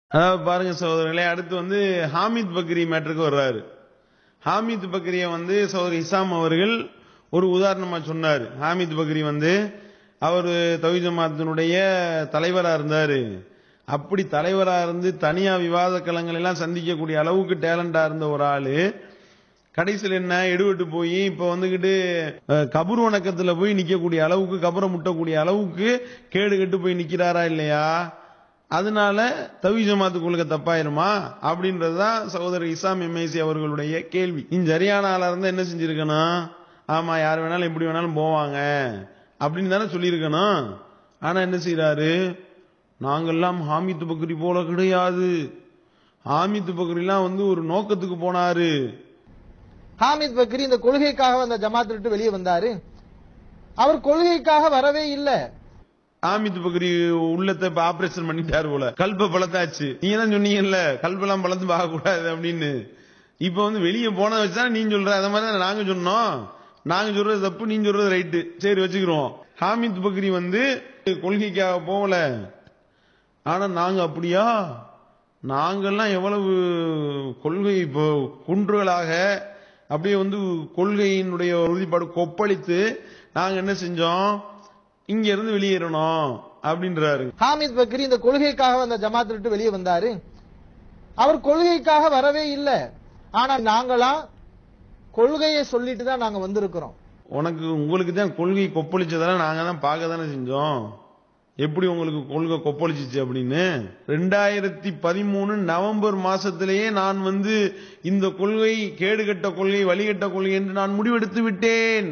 அதாவது பாருங்க சகோதரர்களே அடுத்து வந்து ஹாமித் பக்ரி மேட்டருக்கு வர்றாரு ஹாமித் பக்ரிய வந்து சகோதரி இசாம் அவர்கள் ஒரு உதாரணமா சொன்னார் ஹாமித் பக்ரி வந்து அவர் தவி ஜமாத்தினுடைய தலைவரா இருந்தாரு அப்படி தலைவரா இருந்து தனியா விவாத களங்கள் எல்லாம் சந்திக்கக்கூடிய அளவுக்கு டேலண்டா இருந்த ஒரு ஆளு கடைசியில் என்ன எடுபட்டு போய் இப்ப வந்துகிட்டு அஹ், கபர் வணக்கத்துல போய் நிக்கக்கூடிய அளவுக்கு கபரை முட்டக்கூடிய அளவுக்கு கேடு கெட்டு போய் நிக்கிறாரா இல்லையா அதனால தவி ஜமாத்து கொள்கை தப்பாயிருமா அப்படின்றதுதான் சகோதரர் இசாம் எம்ஐசி அவர்களுடைய கேள்வி நீ சரியான ஆளா இருந்தா என்ன செஞ்சிருக்கணும் ஆமா யார் வேணாலும் எப்படி வேணாலும் போவாங்க அப்படின்னு தானே சொல்லியிருக்கணும் ஆனா என்ன செய்யறாரு நாங்கெல்லாம் ஹாமித் பக்ரி போல கிடையாது ஹாமித் பக்ரிலாம் வந்து ஒரு நோக்கத்துக்கு போனாரு ஹாமித் பக்ரி இந்த கொள்கைக்காக அந்த ஜமாத்தை விட்டு வெளியே வந்தாரு அவர் கொள்கைக்காக வரவே இல்லை ஆமித் பக்ரி உள்ளத்தை இப்ப ஆபரேஷன் பண்ணிட்டாரு போல கல்ப பழத்தாச்சு நீங்க தான் சொன்னீங்கல்ல கல்பெல்லாம் பழந்து பார்க்க கூடாது அப்படின்னு இப்ப வந்து வெளியே போன வச்சா நீ சொல்ற அத மாதிரி தான் நாங்க சொன்னோம் நாங்க சொல்றது தப்பு நீ சொல்றது ரைட்டு சரி வச்சுக்கிறோம் ஹாமித் பக்ரி வந்து கொள்கைக்காக போகல ஆனா நாங்க அப்படியா நாங்கெல்லாம் எவ்வளவு கொள்கை இப்போ குன்றுகளாக அப்படியே வந்து கொள்கையினுடைய உறுதிப்பாடு கொப்பளித்து நாங்க என்ன செஞ்சோம் இங்க இருந்து வெளியேறணும் அப்படின்றாரு ஹாமித் பக்ரி இந்த கொள்கைக்காக அந்த ஜமாத்தை விட்டு வெளியே வந்தாரு அவர் கொள்கைக்காக வரவே இல்லை ஆனா நாங்களாம் கொள்கையை சொல்லிட்டு தான் நாங்க வந்திருக்கிறோம் உனக்கு உங்களுக்கு தான் கொள்கை கொப்பளிச்சதெல்லாம் நாங்க தான் பார்க்க தானே செஞ்சோம் எப்படி உங்களுக்கு கொள்கை கொப்பளிச்சிச்சு அப்படின்னு ரெண்டாயிரத்தி பதிமூணு நவம்பர் மாசத்திலேயே நான் வந்து இந்த கொள்கை கேடுகட்ட கொள்கை வழிகட்ட கொள்கை என்று நான் முடிவெடுத்து விட்டேன்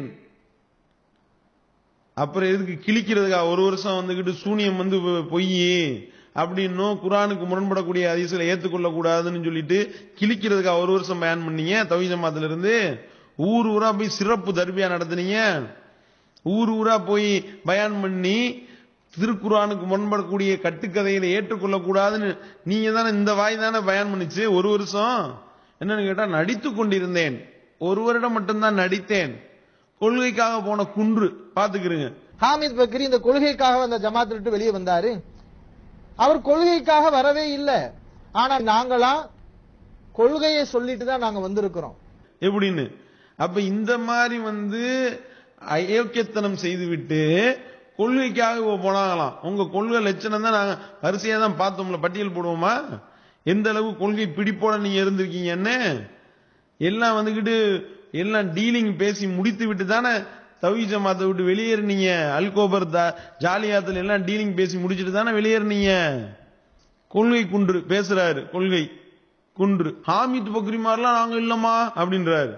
அப்புறம் எதுக்கு கிழிக்கிறதுக்கா ஒரு வருஷம் வந்துகிட்டு சூனியம் வந்து பொய் அப்படின்னும் குரானுக்கு முரண்படக்கூடிய அதிசல ஏத்துக்கொள்ள கூடாதுன்னு சொல்லிட்டு கிழிக்கிறதுக்கா ஒரு வருஷம் பயன் பண்ணீங்க தவி ஜமாத்துல இருந்து ஊர் ஊரா போய் சிறப்பு தர்பியா நடத்துனீங்க ஊர் ஊரா போய் பயான் பண்ணி திருக்குறானுக்கு முரண்படக்கூடிய கட்டுக்கதைகளை ஏற்றுக்கொள்ளக்கூடாதுன்னு நீங்க தானே இந்த வாய் தானே பயான் பண்ணிச்சு ஒரு வருஷம் என்னன்னு கேட்டா நடித்து கொண்டிருந்தேன் ஒரு வருடம் மட்டும்தான் நடித்தேன் கொள்கைக்காக போன குன்று பாத்துக்கிறீங்க ஹாமித் பக்ரி இந்த கொள்கைக்காக அந்த ஜமாத்தை விட்டு வெளியே வந்தாரு அவர் கொள்கைக்காக வரவே இல்லை ஆனா நாங்களாம் கொள்கையை சொல்லிட்டு தான் நாங்க வந்திருக்கிறோம் எப்படின்னு அப்ப இந்த மாதிரி வந்து அயோக்கியத்தனம் செய்துவிட்டு கொள்கைக்காக இவ போனாங்களாம் உங்க கொள்கை லட்சணம் தான் நாங்க வரிசையா தான் பார்த்தோம்ல பட்டியல் போடுவோமா எந்த அளவு கொள்கை பிடிப்போட நீங்க இருந்திருக்கீங்கன்னு எல்லாம் வந்துகிட்டு எல்லாம் டீலிங் பேசி முடித்து விட்டு தானே தவி ஜமாத்தை விட்டு வெளியேறினீங்க அல்கோபர் தா- ஜாலியாத்துல எல்லாம் டீலிங் பேசி முடிச்சிட்டு தானே வெளியேறினீங்க கொள்கை குன்று பேசுறாரு கொள்கை குன்று ஹாமித் பக்ரி மாதிரிலாம் நாங்க இல்லம்மா அப்படின்றாரு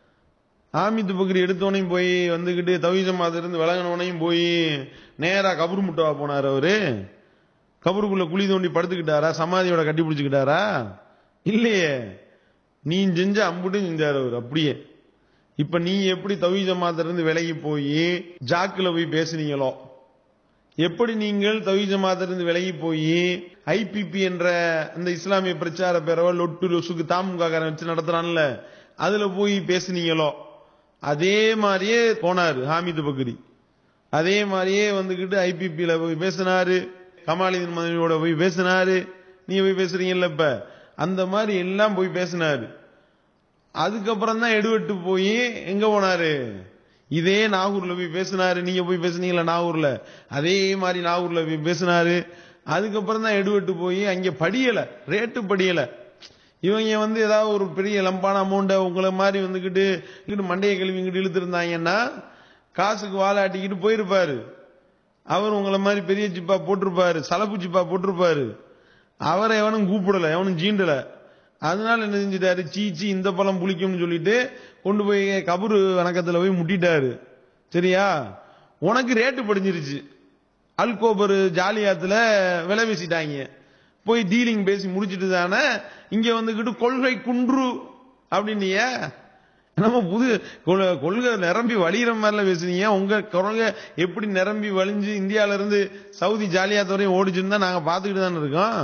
ஹாமித் பக்ரி எடுத்தோனையும் போய் வந்துகிட்டு தவி ஜமாத்துல இருந்து விலகினவனையும் போய் நேரா கபர் முட்டவா போனார் அவரு கபருக்குள்ள குழி தோண்டி படுத்துக்கிட்டாரா சமாதியோட கட்டி பிடிச்சுக்கிட்டாரா இல்லையே நீ செஞ்ச அம்புட்டும் செஞ்சாரு அவர் அப்படியே இப்ப நீ எப்படி தவி ஜமாத்துல இருந்து விலகி போய் ஜாக்குல போய் பேசுனீங்களோ எப்படி நீங்கள் தவி ஜமாத்திலிருந்து விலகி போய் ஐபிபி என்ற அந்த இஸ்லாமிய பிரச்சார பேரவை லொட்டு லொசுக்கு தாமுகாரன் வச்சு நடத்துறான்ல அதுல போய் பேசுனீங்களோ அதே மாதிரியே போனாரு ஹாமிது பக்ரி அதே மாதிரியே வந்துகிட்டு ஐபிபில போய் பேசினாரு கமாலிதன் மனைவியோட போய் பேசினாரு நீங்க போய் பேசுறீங்கல்ல இப்ப அந்த மாதிரி எல்லாம் போய் பேசினாரு அதுக்கப்புறம் தான் எடுவட்டு போய் எங்க போனாரு இதே நாகூர்ல போய் பேசினாரு நீங்க போய் பேசுனீங்களா நாகூர்ல அதே மாதிரி நாகூர்ல போய் பேசினாரு அதுக்கப்புறம் தான் எடுவட்டு போய் அங்க படியல ரேட்டு படியல இவங்க வந்து ஏதாவது ஒரு பெரிய லம்பான அமௌண்ட உங்களை மாதிரி வந்துகிட்டு இங்கிட்டு மண்டைய கழுவி இங்கிட்டு இழுத்துருந்தாங்கன்னா காசுக்கு வாழாட்டிக்கிட்டு போயிருப்பாரு அவர் உங்களை மாதிரி பெரிய ஜிப்பா போட்டிருப்பாரு சலப்பு ஜிப்பா போட்டிருப்பாரு அவரை எவனும் கூப்பிடல எவனும் ஜீண்டல அதனால என்ன செஞ்சிட்டாரு சீச்சி இந்த பழம் புளிக்கும்னு சொல்லிட்டு கொண்டு போய் கபரு வணக்கத்துல போய் முட்டிட்டாரு சரியா உனக்கு ரேட்டு படிஞ்சிருச்சு அல்கோபர் ஜாலியாத்துல விலை பேசிட்டாங்க போய் டீலிங் பேசி முடிச்சிட்டு தானே இங்க வந்துகிட்டு கொள்கை குன்று அப்படின்னிய நம்ம புது கொள்- கொள்கை நிரம்பி வழிகிற மாதிரில பேசுனீங்க உங்க கொள்கை எப்படி நிரம்பி வழிஞ்சு இந்தியால இருந்து சவுதி ஜாலியாத் வரையும் ஓடிச்சுன்னு தான் நாங்க பாத்துக்கிட்டு தானே இருக்கோம்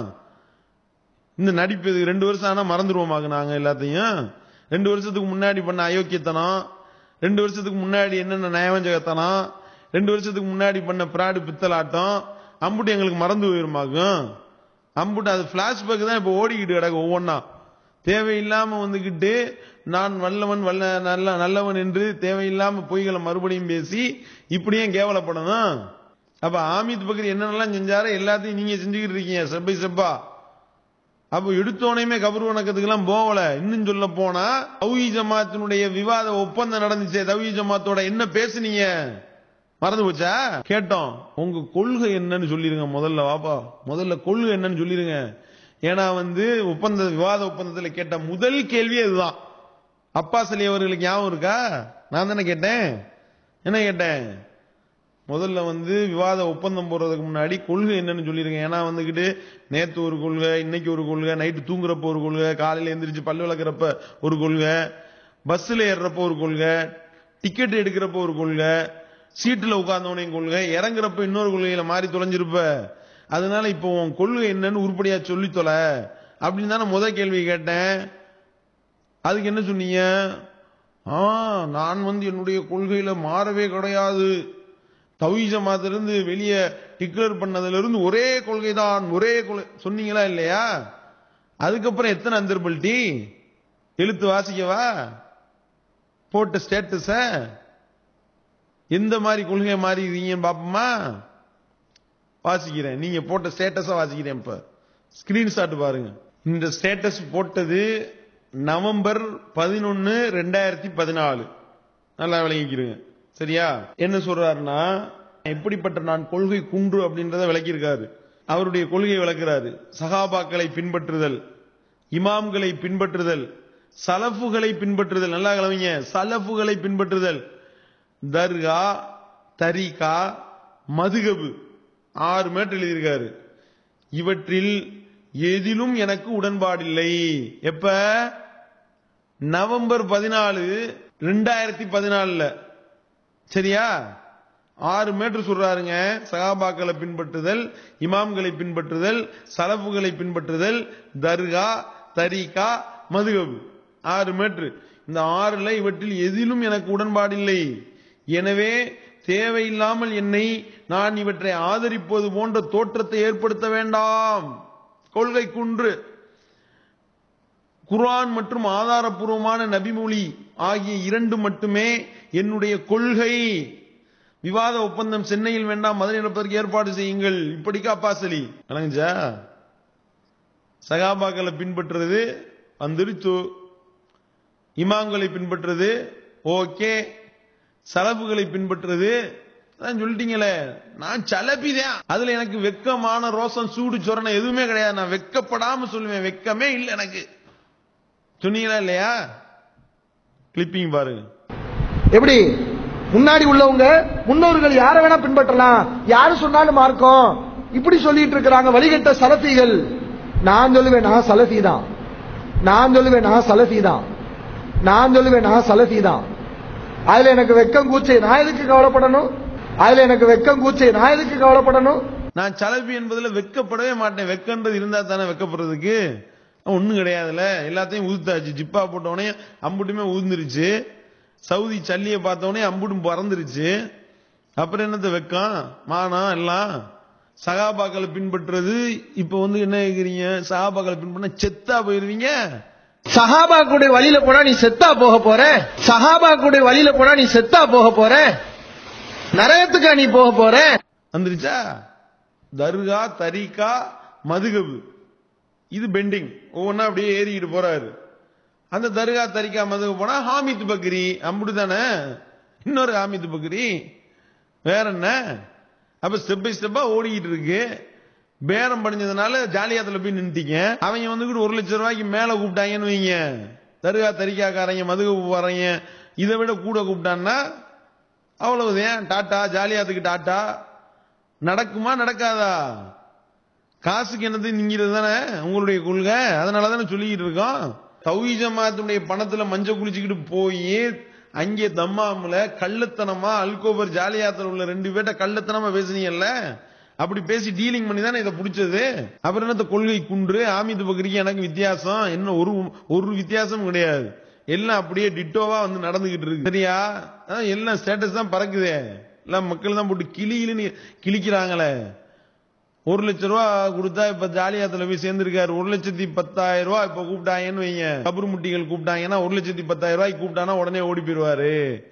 இந்த நடிப்பு இதுக்கு ரெண்டு வருஷம் ஆனா மறந்துடுவோமாங்க நாங்க எல்லாத்தையும் ரெண்டு வருஷத்துக்கு முன்னாடி பண்ண அயோக்கியத்தனம் ரெண்டு வருஷத்துக்கு முன்னாடி என்னென்ன நயவஞ்சகத்தனம் ரெண்டு வருஷத்துக்கு முன்னாடி பண்ண பிராடு பித்தலாட்டம் அம்புட்டு எங்களுக்கு மறந்து போயிருமாக்கும் அம்புட்டு அது பிளாஷ்பேக் தான் இப்ப ஓடிக்கிட்டு கிடக்கு ஒவ்வொன்னா தேவையில்லாம வந்துகிட்டு நான் வல்லவன் வல்ல நல்ல நல்லவன் என்று தேவையில்லாம பொய்களை மறுபடியும் பேசி இப்படியே கேவலப்படணும் அப்ப ஆமித் பக்ரி என்னென்னலாம் செஞ்சாரோ எல்லாத்தையும் நீங்க செஞ்சுக்கிட்டு இருக்கீங்க செப்பை செப்பா அப்ப எடுத்தோனையுமே கபர் வணக்கத்துக்கு எல்லாம் போகல இன்னும் சொல்ல போனா தௌஹி ஜமாத்தினுடைய விவாத ஒப்பந்தம் நடந்துச்சே தௌஹி ஜமாத்தோட என்ன பேசுனீங்க மறந்து போச்சா கேட்டோம் உங்க கொள்கை என்னன்னு சொல்லிருங்க முதல்ல வாப்பா முதல்ல கொள்கை என்னன்னு சொல்லிருங்க ஏன்னா வந்து ஒப்பந்த விவாத ஒப்பந்தத்துல கேட்ட முதல் கேள்வி அதுதான் அப்பாஸ் அலி அவர்களுக்கு ஞாபகம் இருக்கா நான் தானே கேட்டேன் என்ன கேட்டேன் முதல்ல வந்து விவாத ஒப்பந்தம் போடுறதுக்கு முன்னாடி கொள்கை என்னன்னு சொல்லிருங்க ஏன்னா வந்துகிட்டு நேத்து ஒரு கொள்கை இன்னைக்கு ஒரு கொள்கை நைட்டு தூங்குறப்ப ஒரு கொள்கை காலையில எந்திரிச்சு பல்லு விளக்குறப்ப ஒரு கொள்கை பஸ்ல ஏறுறப்ப ஒரு கொள்கை டிக்கெட் எடுக்கிறப்ப ஒரு கொள்கை சீட்டுல உட்கார்ந்தவனையும் கொள்கை இறங்குறப்ப இன்னொரு கொள்கையில மாறி தொலைஞ்சிருப்ப அதனால இப்போ உன் கொள்கை என்னன்னு உருப்படியா சொல்லி தொலை அப்படின்னு தானே முத கேள்வி கேட்டேன் அதுக்கு என்ன சொன்னீங்க ஆ நான் வந்து என்னுடைய கொள்கையில மாறவே கிடையாது தௌஹீ ஜமாத்திலிருந்து வெளியே டிக்ளேர் பண்ணதுல இருந்து ஒரே கொள்கை தான் ஒரே கொள்கை சொன்னீங்களா இல்லையா அதுக்கப்புறம் எத்தனை அந்தர்பல்ட்டி எழுத்து வாசிக்கவா போட்ட ஸ்டேட்டஸ எந்த மாதிரி கொள்கை மாறி இருக்கீங்கன்னு பாப்போமா வாசிக்கிறேன் நீங்க போட்ட ஸ்டேட்டஸ வாசிக்கிறேன் இப்ப ஸ்கிரீன்ஷாட் பாருங்க இந்த ஸ்டேட்டஸ் போட்டது நவம்பர் பதினொன்னு ரெண்டாயிரத்தி பதினாலு நல்லா விளங்கிக்கிறீங்க சரியா என்ன சொல்றாருன்னா எப்படிப்பட்ட நான் கொள்கை குன்று அப்படின்றத விளக்கியிருக்காரு அவருடைய கொள்கையை விளக்குறாரு சகாபாக்களை பின்பற்றுதல் இமாம்களை பின்பற்றுதல் சலஃபுகளை பின்பற்றுதல் நல்லா கிளவிங்க சலஃபுகளை பின்பற்றுதல் தர்கா தரிகா மதுகபு ஆறு மேட்டு எழுதியிருக்காரு இவற்றில் எதிலும் எனக்கு உடன்பாடில்லை எப்ப நவம்பர் பதினாலு ரெண்டாயிரத்தி பதினாலுல சரியா ஆறு மேட்டர் சொல்றாருங்க சகாபாக்களை பின்பற்றுதல் இமாம்களை பின்பற்றுதல் சலப்புகளை பின்பற்றுதல் தர்கா தரிகா மதுகபு ஆறு மேட்ரு இந்த ஆறுல இவற்றில் எதிலும் எனக்கு உடன்பாடில்லை எனவே தேவையில்லாமல் என்னை நான் இவற்றை ஆதரிப்பது போன்ற தோற்றத்தை ஏற்படுத்த வேண்டாம் கொள்கை குன்று குர்ஆன் மற்றும் ஆதாரபூர்வமான நபிமொழி ஆகிய இரண்டு மட்டுமே என்னுடைய கொள்கை விவாத ஒப்பந்தம் சென்னையில் வேண்டாம் மதுரை நடப்பதற்கு ஏற்பாடு செய்யுங்கள் இப்படிக்கா அப்பாசலி வணங்குச்சா சகாபாக்களை பின்பற்றுறது வந்துருச்சு இமாம்களை பின்பற்றுறது ஓகே சலப்புகளை பின்பற்றுறது அதான் சொல்லிட்டீங்களே நான் சலபிதான் அதுல எனக்கு வெக்கமான ரோசம் சூடு சொரணம் எதுவுமே கிடையாது நான் வெக்கப்படாம சொல்லுவேன் வெக்கமே இல்லை எனக்கு சொன்னீங்களா இல்லையா கிளிப்பிங் பாருங்க எப்படி முன்னாடி உள்ளவங்க முன்னோர்கள் யாரை வேணா பின்பற்றலாம் யாரு சொன்னாலும் மார்க்கம் இப்படி சொல்லிட்டு இருக்கிறாங்க வழிகட்ட சலஃபிகள் நான் சொல்லுவேன் நான் சலஃபி தான் நான் சொல்லுவேன் நான் சலஃபி தான் நான் சொல்லுவேன் நான் சலஃபி தான் அதுல எனக்கு வெக்கம் கூச்சை நான் எதுக்கு கவலைப்படணும் அதுல எனக்கு வெக்கம் கூச்சை நான் எதுக்கு கவலைப்படணும் நான் சலபி என்பதுல வெக்கப்படவே மாட்டேன் வெக்கன்றது இருந்தா தானே வெக்கப்படுறதுக்கு ஒண்ணும் கிடையாதுல எல்லாத்தையும் உதுத்தாச்சு ஜிப்பா போட்டவனே அம்புட்டுமே உதிர்ந்துருச்சு சவுதி சல்லியை பார்த்தவனே அம்புட்டும் பறந்துருச்சு அப்புறம் என்னத்த வெக்கம் மானம் எல்லாம் சகாபாக்களை பின்பற்றுறது இப்ப வந்து என்ன கேக்குறீங்க சகாபாக்களை பின்பற்ற செத்தா போயிருவீங்க சஹாபா கூட வழியில போனா நீ செத்தா போக போற சஹாபா கூட வழியில போனா நீ செத்தா போக போற நரகத்துக்கா நீ போக போற வந்துருச்சா தர்கா தரிகா மதுகபு இது பெண்டிங் ஒவ்வொன்னா அப்படியே ஏறிக்கிட்டு போறாரு அந்த தர்கா தரிகா மதுகு போனா ஹாமித் பக்ரி அம்புடு தானே இன்னொரு ஹாமித் பக்ரி வேற என்ன அப்ப ஸ்டெப் பை ஸ்டெப்பா ஓடிக்கிட்டு இருக்கு பேரம் படிஞ்சதுனால ஜாலியாத்துல போய் நின்றுட்டீங்க அவங்க வந்துகிட்டு ஒரு லட்சம் ரூபாய்க்கு மேல கூப்பிட்டாங்கன்னு வைங்க தர்கா தரிகாக்காரங்க மதுகப்பு போறீங்க இதை விட கூட கூப்பிட்டான்னா அவ்வளவுதான் டாட்டா ஜாலியாத்துக்கு டாட்டா நடக்குமா நடக்காதா காசுக்கு என்னது நீங்கிறது தானே உங்களுடைய கொள்கை அதனால தானே சொல்லிக்கிட்டு இருக்கோம் தௌஹீ ஜமாத்துடைய பணத்துல மஞ்ச குளிச்சுக்கிட்டு போய் அங்கே தம்மாமுல கள்ளத்தனமா அல்கோபர் ஜாலியாத்துல உள்ள ரெண்டு பேர்ட்ட கள்ளத்தனமா பேசுனீங்கல்ல அப்படி பேசி டீலிங் பண்ணி தானே இதை பிடிச்சது அப்புறம் என்னத்த கொள்கை குன்று ஆமிது பக்ரிக்கு எனக்கு வித்தியாசம் என்ன ஒரு ஒரு வித்தியாசம் கிடையாது எல்லாம் அப்படியே டிட்டோவா வந்து நடந்துகிட்டு இருக்கு சரியா அதான் எல்லாம் ஸ்டேட்டஸ் தான் பறக்குதே எல்லாம் மக்கள் தான் போட்டு கிளி கிளின்னு கிழிக்கிறாங்களே ஒரு லட்ச ரூபா கொடுத்தா இப்ப ஜாலியாத்துல போய் சேர்ந்திருக்காரு ஒரு லட்சத்தி பத்தாயிரம் ரூபாய் இப்ப கூப்பிட்டாங்கன்னு வைங்க கபர் முட்டிகள் கூப்பிட்டாங்கன்னா ஒரு லட்சத்தி பத்தாயிரம் ரூபாய்க்கு கூப்பிட்டானா உடனே ஓடி போயிருவாரு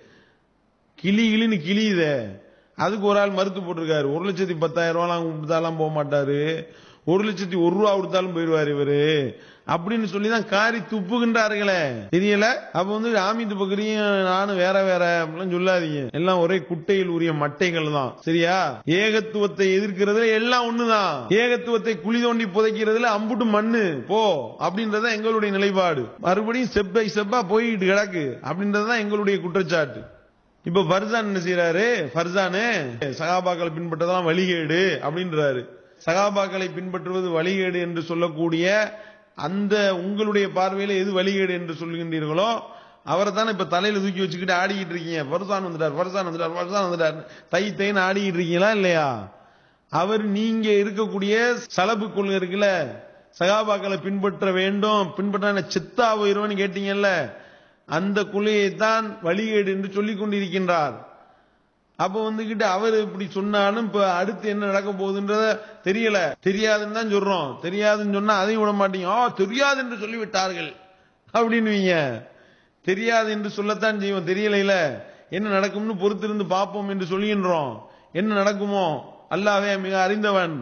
கிளி கிளின்னு கிளியுதே அதுக்கு ஒரு ஆள் மறுத்து போட்டிருக்காரு ஒரு லட்சத்தி பத்தாயிரம் ரூபாய் கொடுத்தாலாம் போக மாட்டாரு ஒரு லட்சத்தி ஒரு ரூபா கொடுத்தாலும் போயிருவாரு இவரு அப்படின்னு சொல்லி தான் காரி துப்புகின்றார்களே தெரியல அப்ப வந்து ஆமித்து பக்கரியும் நானும் வேற வேற அப்படிலாம் சொல்லாதீங்க எல்லாம் ஒரே குட்டையில் உரிய மட்டைகள் தான் சரியா ஏகத்துவத்தை எதிர்க்கிறதுல எல்லாம் ஒண்ணுதான் ஏகத்துவத்தை குழி தோண்டி புதைக்கிறதுல அம்புட்டு மண்ணு போ அப்படின்றத எங்களுடைய நிலைப்பாடு மறுபடியும் செப்பை செப்பா போயிட்டு கிடக்கு அப்படின்றதுதான் எங்களுடைய குற்றச்சாட்டு இப்ப ஃபர்சான் என்ன செய்யறாரு ஃபர்சானு சகாபாக்களை பின்பற்றதெல்லாம் வழிகேடு அப்படின்றாரு சகாபாக்களை பின்பற்றுவது வழிகேடு என்று சொல்லக்கூடிய அந்த உங்களுடைய பார்வையில எது வழிகேடு என்று சொல்லுகின்றீர்களோ அவரை தானே இப்ப தலையில தூக்கி வச்சுக்கிட்டு ஆடிக்கிட்டு இருக்கீங்க ஃபர்சான் வந்துட்டார் ஃபர்சான் வந்துட்டார் ஃபர்சான் வந்துட்டார் தை தைன்னு ஆடிக்கிட்டு இருக்கீங்களா இல்லையா அவர் நீங்க இருக்கக்கூடிய சலபு கொள்கை இருக்குல்ல சகாபாக்களை பின்பற்ற வேண்டும் பின்பற்ற சித்தா போயிருவன்னு கேட்டீங்கல்ல அந்த கொள்கையை தான் வழிகேடு என்று சொல்லிக் கொண்டிருக்கின்றார் அப்ப வந்துகிட்டு அவர் இப்படி சொன்னாலும் இப்ப அடுத்து என்ன நடக்க போகுதுன்றத தெரியல தெரியாதுன்னு தான் சொல்றோம் தெரியாதுன்னு சொன்னா அதையும் விட மாட்டீங்க ஆ தெரியாது என்று சொல்லிவிட்டார்கள் அப்படின்னுவீங்க தெரியாது என்று சொல்லத்தான் செய்வோம் தெரியலைல என்ன நடக்கும்னு பொறுத்திருந்து பார்ப்போம் என்று சொல்கின்றோம் என்ன நடக்குமோ அல்லாவே மிக அறிந்தவன்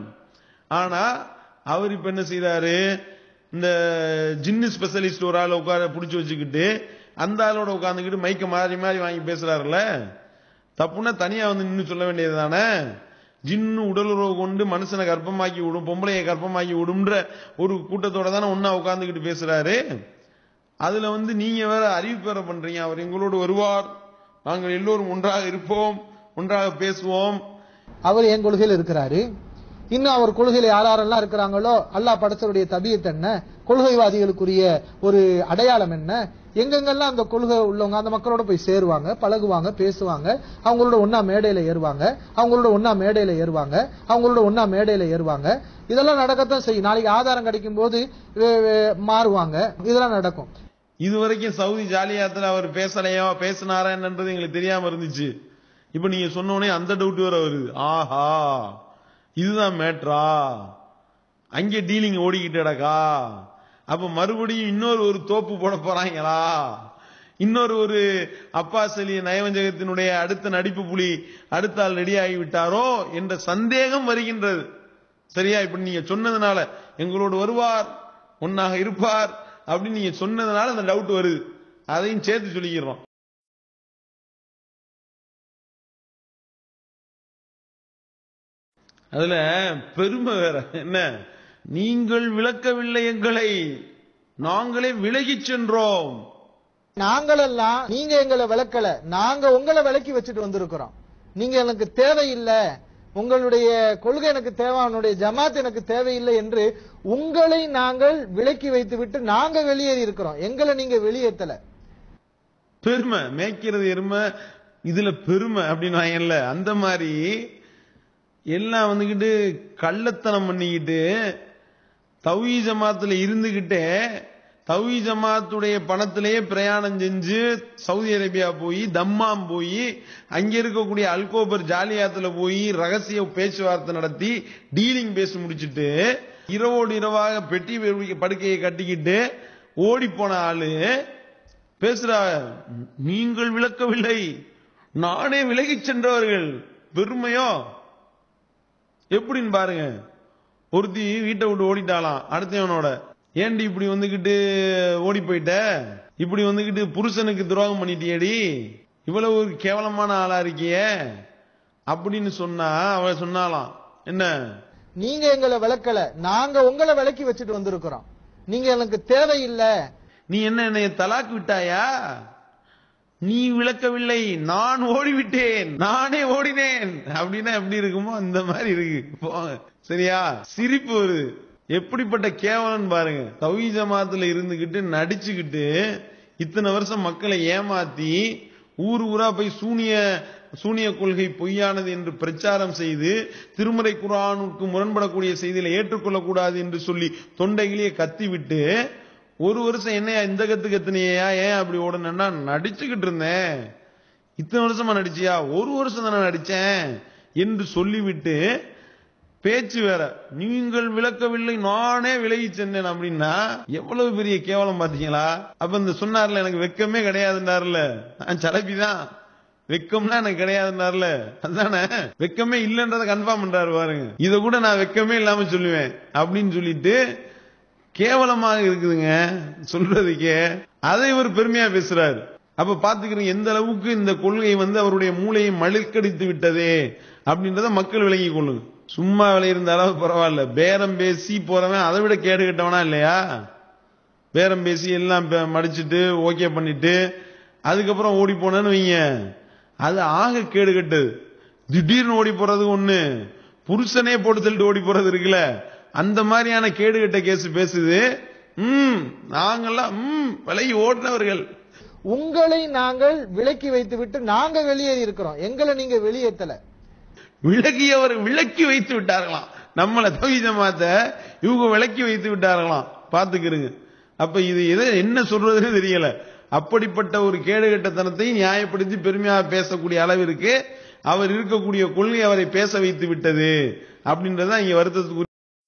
ஆனா அவர் இப்ப என்ன செய்யறாரு இந்த ஜின்னு ஸ்பெஷலிஸ்ட் ஒரு ஆள் உட்கார புடிச்சு வச்சுக்கிட்டு அந்த ஆளோட உட்காந்துக்கிட்டு மைக்க மாறி மாறி வாங்கி பேசுறாருல்ல தப்புன்னா தனியா வந்து நின்னு சொல்ல வேண்டியது தானே ஜின்னு உடலுறவு கொண்டு மனுஷனை கர்ப்பமாக்கி விடும் பொம்பளையை கர்ப்பமாக்கி விடும்ன்ற ஒரு கூட்டத்தோட தானே ஒன்னா உட்காந்துக்கிட்டு பேசுறாரு அதுல வந்து நீங்க வேற அறிவிப்பு வேற பண்றீங்க அவர் எங்களோடு வருவார் நாங்கள் எல்லோரும் ஒன்றாக இருப்போம் ஒன்றாக பேசுவோம் அவர் என் கொள்கையில் இருக்கிறாரு இன்னும் அவர் கொள்கையில யாரெல்லாம் இருக்கிறாங்களோ அல்லாஹ் படைச்சவருடைய தபியத் என்ன கொள்கைவாதிகளுக்குரிய ஒரு அடையாளம் என்ன எங்கெங்கெல்லாம் அந்த கொள்கை உள்ளவங்க அந்த மக்களோட போய் சேருவாங்க பழகுவாங்க பேசுவாங்க அவங்களோட ஒன்னா மேடையில ஏறுவாங்க அவங்களோட ஒன்னா மேடையில ஏறுவாங்க அவங்களோட ஒன்னா மேடையில ஏறுவாங்க இதெல்லாம் நடக்கத்தான் செய்யும் நாளைக்கு ஆதாரம் கிடைக்கும் போது வே- வே- மாறுவாங்க இதெல்லாம் நடக்கும் இதுவரைக்கும் சவுதி ஜாலியாத்துல அவர் பேசலையோ பேசினாரா என்னன்றது எங்களுக்கு தெரியாம இருந்துச்சு இப்ப நீங்க சொன்ன உடனே அந்த டவுட் வேற வருது ஆஹா இதுதான் மேட்ரா அங்கே டீலிங் ஓடிக்கிட்டு கிடக்கா அப்ப மறுபடியும் இன்னொரு ஒரு தோப்பு போட போறாங்களா இன்னொரு ஒரு அப்பாஸ் அலி நயவஞ்சகத்தினுடைய அடுத்த நடிப்பு புலி அடுத்த ஆள் ரெடி ஆகி விட்டாரோ என்ற சந்தேகம் வருகின்றது சரியா இப்ப நீங்க சொன்னதுனால எங்களோடு வருவார் ஒன்னாக இருப்பார் அப்படின்னு நீங்க சொன்னதுனால அந்த டவுட் வருது அதையும் சேர்த்து சொல்லிக்கிறோம் அதுல பெருமை வேற என்ன நீங்கள் விளக்கவில்லை எங்களை நாங்களே விலகிச் சென்றோம் நாங்களெல்லாம் நீங்க எங்களை விளக்கல நாங்க உங்களை விலக்கி வச்சுட்டு வந்திருக்கிறோம் நீங்க எனக்கு தேவையில்லை உங்களுடைய கொள்கை எனக்கு தேவை உன்னுடைய ஜமாத் எனக்கு தேவையில்லை என்று உங்களை நாங்கள் விலக்கி வைத்து விட்டு நாங்க வெளியேறி இருக்கிறோம் எங்களை நீங்க வெளியேத்தல பெருமை மேய்க்கிறது எருமை இதுல பெருமை அப்படின்னு வாங்கல அந்த மாதிரி எல்லாம் வந்துகிட்டு கள்ளத்தனம் பண்ணிக்கிட்டு தௌஹீ ஜமாத்துல இருந்துகிட்டே தௌஹீ ஜமாத்துடைய பணத்திலேயே பிரயாணம் செஞ்சு சவுதி அரேபியா போய் தம்மாம் போய் அங்க இருக்கக்கூடிய அல்கோபர் ஜாலியாத்துல போய் ரகசிய பேச்சுவார்த்தை நடத்தி டீலிங் பேசி முடிச்சிட்டு இரவோடு இரவாக பெட்டி படுக்கையை கட்டிக்கிட்டு ஓடி போன ஆளு பேசுறா நீங்கள் விளக்கவில்லை நானே விலகிச் சென்றவர்கள் பெருமையோ எப்படின்னு பாருங்க ஒருத்தி வீட்டை விட்டு ஓடிட்டாலாம் அடுத்தவனோட ஏண்டி இப்படி வந்துகிட்டு ஓடி போயிட்ட இப்படி வந்துகிட்டு புருஷனுக்கு துரோகம் பண்ணிட்டியேடி இவ்வளவு ஒரு கேவலமான ஆளா இருக்கியே அப்படின்னு சொன்னா அவ சொன்னாலாம் என்ன நீங்க எங்களை விளக்கல நாங்க உங்களை விலக்கி வச்சுட்டு வந்திருக்கிறோம் நீங்க எனக்கு தேவையில்லை நீ என்ன என்னைய தலாக்கு விட்டாயா நீ விளக்கவில்லை நான் ஓடிவிட்டேன் நானே ஓடினேன் அப்படின்னா எப்படி இருக்குமோ அந்த மாதிரி இருக்கு போங்க சரியா சிரிப்பு வருது எப்படிப்பட்ட கேவலம் பாருங்க தௌஹீ ஜமாத்துல இருந்துகிட்டு நடிச்சுக்கிட்டு இத்தனை வருஷம் மக்களை ஏமாத்தி ஊர் ஊரா போய் சூனிய சூனிய கொள்கை பொய்யானது என்று பிரச்சாரம் செய்து திருமறை குரானுக்கு முரண்படக்கூடிய செய்தியில ஏற்றுக்கொள்ளக்கூடாது என்று சொல்லி தொண்டைகளையே கத்தி விட்டு ஒரு வருஷம் என்னையா இந்த கத்து கத்துனியா ஏன் அப்படி ஓடுனா நடிச்சுக்கிட்டு இருந்தேன் இத்தனை வருஷமா நடிச்சியா ஒரு வருஷம் தானே நடிச்சேன் என்று சொல்லிவிட்டு பேச்சு வேற நீங்கள் விளக்கவில்லை நானே விலகி சென்றேன் அப்படின்னா எவ்வளவு பெரிய கேவலம் பாத்தீங்களா அப்ப இந்த சொன்னார்ல எனக்கு வெக்கமே கிடையாதுன்னாருல நான் சலபிதான் வெக்கம்னா எனக்கு கிடையாதுன்னாருல அதானே வெக்கமே இல்லைன்றத கன்ஃபார்ம் பண்றாரு பாருங்க இத கூட நான் வெக்கமே இல்லாம சொல்லுவேன் அப்படின்னு சொல்லிட்டு கேவலமாக இருக்குதுங்க சொல்றதுக்கே அதை இவர் பெருமையா பேசுறாரு அப்ப பாத்துக்கிறீங்க எந்த அளவுக்கு இந்த கொள்கை வந்து அவருடைய மூளையை மழுக்கடித்து விட்டதே அப்படின்றத மக்கள் விளங்கி கொள்ளுங்க சும்மா விளையிருந்தாலும் பரவாயில்ல பேரம் பேசி போறவன் அதை விட கேடு கட்டவனா இல்லையா பேரம் பேசி எல்லாம் பே- மடிச்சிட்டு ஓகே பண்ணிட்டு அதுக்கப்புறம் ஓடி போனேன்னு வைங்க அது ஆக கேடு கட்டது திடீர்னு ஓடி போறது ஒண்ணு புருஷனே போட்டு தள்ளிட்டு ஓடி போறது இருக்குல்ல அந்த மாதிரியான கேடு கட்ட கேஸ் பேசுது ம் நாங்கெல்லாம் ம் விலகி ஓடினவர்கள் உங்களை நாங்கள் விலக்கி வைத்து விட்டு நாங்க வெளியேறி இருக்கிறோம் எங்களை நீங்க வெளியேத்தல விலகியவர் விலக்கி வைத்து விட்டார்களாம் நம்மள தவி ஜமாத்த இவங்க விலக்கி வைத்து விட்டார்களாம் பாத்துக்கிறங்க அப்ப இது எதை என்ன சொல்றதுன்னு தெரியல அப்படிப்பட்ட ஒரு கேடுகட்டத்தனத்தை நியாயப்படுத்தி பெருமையாக பேசக்கூடிய அளவிற்கு அவர் இருக்கக்கூடிய கொள்கை அவரை பேச வைத்து விட்டது அப்படின்றத இங்க வருத்தத்துக்கு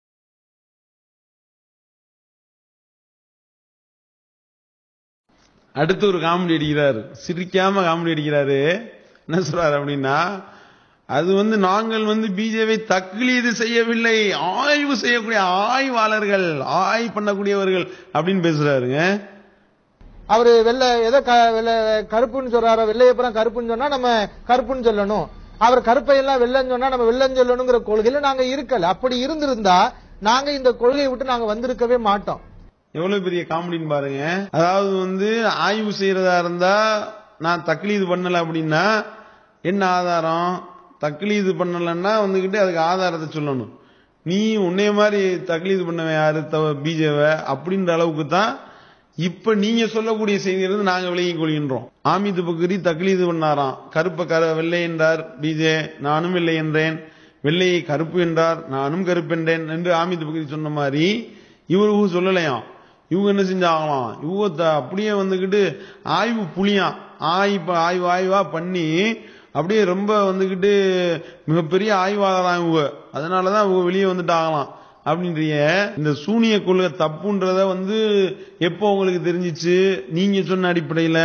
அடுத்து ஒரு காமெடி அடிக்கிறாரு சிரிக்காம காமெடி அடிக்கிறாரு என்ன சொல்றாரு அப்படின்னா அது வந்து நாங்கள் வந்து பிஜேபி தக்லீது செய்யவில்லை ஆய்வு செய்யக்கூடிய ஆய்வாளர்கள் ஆய்வு பண்ணக்கூடியவர்கள் அப்படின்னு பேசுறாருங்க அவரு வெள்ளை எதை க- வெள்ளை கருப்புன்னு சொல்றாரோ வெள்ளையப்புறம் கருப்புன்னு சொன்னா நம்ம கருப்புன்னு சொல்லணும் அவர் கருப்பை எல்லாம் வெள்ளன்னு சொன்னா நம்ம வெள்ளன்னு சொல்லணுங்கிற கொள்கையில நாங்க இருக்கல அப்படி இருந்திருந்தா நாங்க இந்த கொள்கையை விட்டு நாங்க வந்திருக்கவே மாட்டோம் எவ்வளவு பெரிய காமெடின்னு பாருங்க அதாவது வந்து ஆய்வு செய்யறதா இருந்தா நான் தக்லீது பண்ணல அப்படின்னா என்ன ஆதாரம் தக்லீது பண்ணலன்னா வந்துகிட்டு அதுக்கு ஆதாரத்தை சொல்லணும் நீ உன்னைய மாதிரி தக்லீது பண்ணவன் யாரு பிஜேவ அப்படின்ற அளவுக்கு தான் இப்ப நீங்க சொல்லக்கூடிய செய்தியிலிருந்து நாங்க விலகிக் கொள்கின்றோம் ஆமிது பக்ரி தக்லீது பண்ணாராம் கருப்ப கரு வெள்ளை என்றார் பிஜே நானும் வெள்ளை என்றேன் வெள்ளையை கருப்பு என்றார் நானும் கருப்பு என்றேன் என்று ஆமிது பக்ரி சொன்ன மாதிரி இவருக்கு சொல்லலையாம் இவங்க என்ன செஞ்சாங்களாம் இவங்க த- அப்படியே வந்துகிட்டு ஆய்வு புளியாம் ஆய்வு ஆய்வு ஆய்வா பண்ணி அப்படியே ரொம்ப வந்துகிட்டு மிகப்பெரிய ஆய்வாளராம் இவங்க அதனாலதான் இவங்க வெளியே வந்துட்டாங்களாம் அப்படின்றிய இந்த சூனிய கொள்கை தப்புன்றத வந்து எப்போ உங்களுக்கு தெரிஞ்சிச்சு நீங்க சொன்ன அடிப்படையில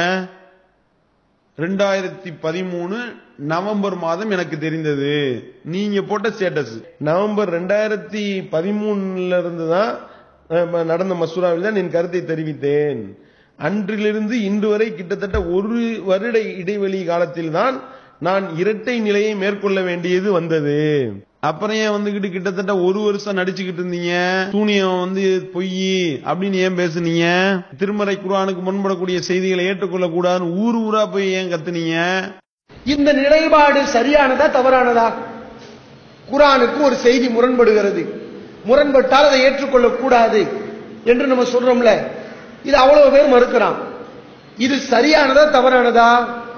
ரெண்டாயிரத்தி பதிமூணு நவம்பர் மாதம் எனக்கு தெரிந்தது நீங்க போட்ட ஸ்டேட்டஸ் நவம்பர் ரெண்டாயிரத்தி பதிமூணுல இருந்து தான் அஹ், நடந்த மசூராவில் தான் என் கருத்தை தெரிவித்தேன் அன்றிலிருந்து இன்று வரை கிட்டத்தட்ட ஒரு வருட இடைவெளி காலத்தில் தான் நான் இரட்டை நிலையை மேற்கொள்ள வேண்டியது வந்தது அப்புறம் ஏன் வந்துகிட்டு கிட்டத்தட்ட ஒரு வருஷம் நடிச்சுக்கிட்டு இருந்தீங்க சூனியம் வந்து பொய் அப்படின்னு ஏன் பேசுனீங்க திருமறை குர்ஆனுக்கு முன்படக்கூடிய செய்திகளை ஏற்றுக்கொள்ள கூடாதுன்னு ஊர் ஊரா போய் ஏன் கத்துனீங்க இந்த நிலைப்பாடு சரியானதா தவறானதா குரானுக்கு ஒரு செய்தி முரண்படுகிறது முரண்பட்டால் அதை ஏற்றுக்கொள்ளக் கூடாது என்று நம்ம சொல்றோம்ல இது அவ்வளவு பேர் மறுக்கிறான் இது சரியானதா தவறானதா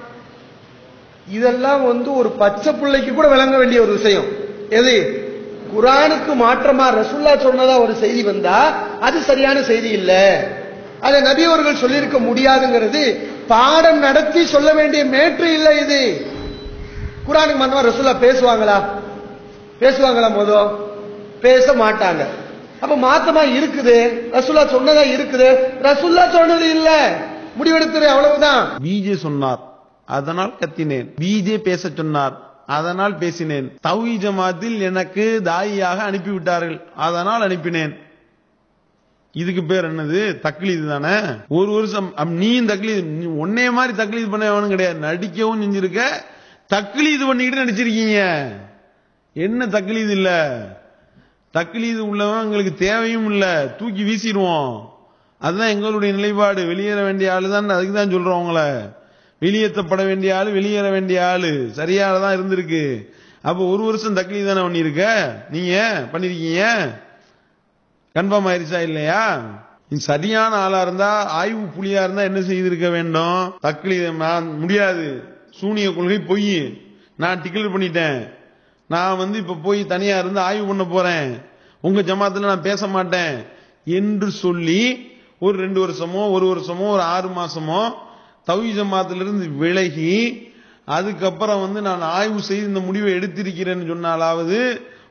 இதெல்லாம் வந்து ஒரு பச்சை பிள்ளைக்கு கூட விளங்க வேண்டிய ஒரு விஷயம் எது குரானுக்கு மாற்றமா ரசுல்லா சொன்னதா ஒரு செய்தி வந்தா அது சரியான செய்தி இல்ல அதை நபி அவர்கள் சொல்லியிருக்க முடியாதுங்கிறது பாடம் நடத்தி சொல்ல வேண்டிய மேற்று இல்ல இது குரானுக்கு மாற்றமா ரசுல்லா பேசுவாங்களா பேசுவாங்களா மொதோ பேச மாட்டாங்க அப்ப மாத்தமா இருக்குது ரசுல்லா சொன்னதா இருக்குது ரசுல்லா சொன்னது இல்ல முடிவெடுத்துரு அவ்வளவுதான் பிஜே சொன்னார் அதனால் கத்தினேன் பிஜே பேச சொன்னார் அதனால் பேசினேன் தௌஹி ஜமாத்தில் எனக்கு தாயியாக அனுப்பிவிட்டார்கள் அதனால் அனுப்பினேன் இதுக்கு பேர் என்னது தக்லீது தானே ஒரு வருஷம் அப் நீயும் தக்லீது நீ உன்னைய மாதிரி தக்லீது பண்ணவனும் கிடையாது நடிக்கவும் செஞ்சிருக்க தக்லீது பண்ணிக்கிட்டு நடிச்சிருக்கீங்க என்ன தக்லீது இல்ல தக்லீது உள்ளவன் எங்களுக்கு தேவையும் இல்ல தூக்கி வீசிடுவோம் அதுதான் எங்களுடைய நிலைப்பாடு வெளியேற வேண்டிய ஆளு தான் அதுக்கு தான் சொல்றோம் உங்களை வெளியேற்றப்பட வேண்டிய ஆளு வெளியேற வேண்டிய ஆளு சரியானதான் இருந்திருக்கு அப்ப ஒரு வருஷம் தக்லீது தானே பண்ணிருக்க நீங்க பண்ணிருக்கீங்க கன்ஃபார்ம் ஆயிருச்சா இல்லையா நீ சரியான ஆளா இருந்தா ஆய்வு புலியா இருந்தா என்ன செய்திருக்க வேண்டும் தக்லீது நான் முடியாது சூனிய கொள்கை பொய் நான் டிக்ளேர் பண்ணிட்டேன் நான் வந்து இப்ப போய் தனியா இருந்து ஆய்வு பண்ண போறேன் உங்க ஜமாத்துல நான் பேச மாட்டேன் என்று சொல்லி ஒரு ரெண்டு வருஷமோ ஒரு வருஷமோ ஒரு ஆறு மாசமோ தவி ஜமாத்திலிருந்து விலகி அதுக்கப்புறம் வந்து நான் ஆய்வு செய்து இந்த முடிவை எடுத்திருக்கிறேன்னு சொன்னாலாவது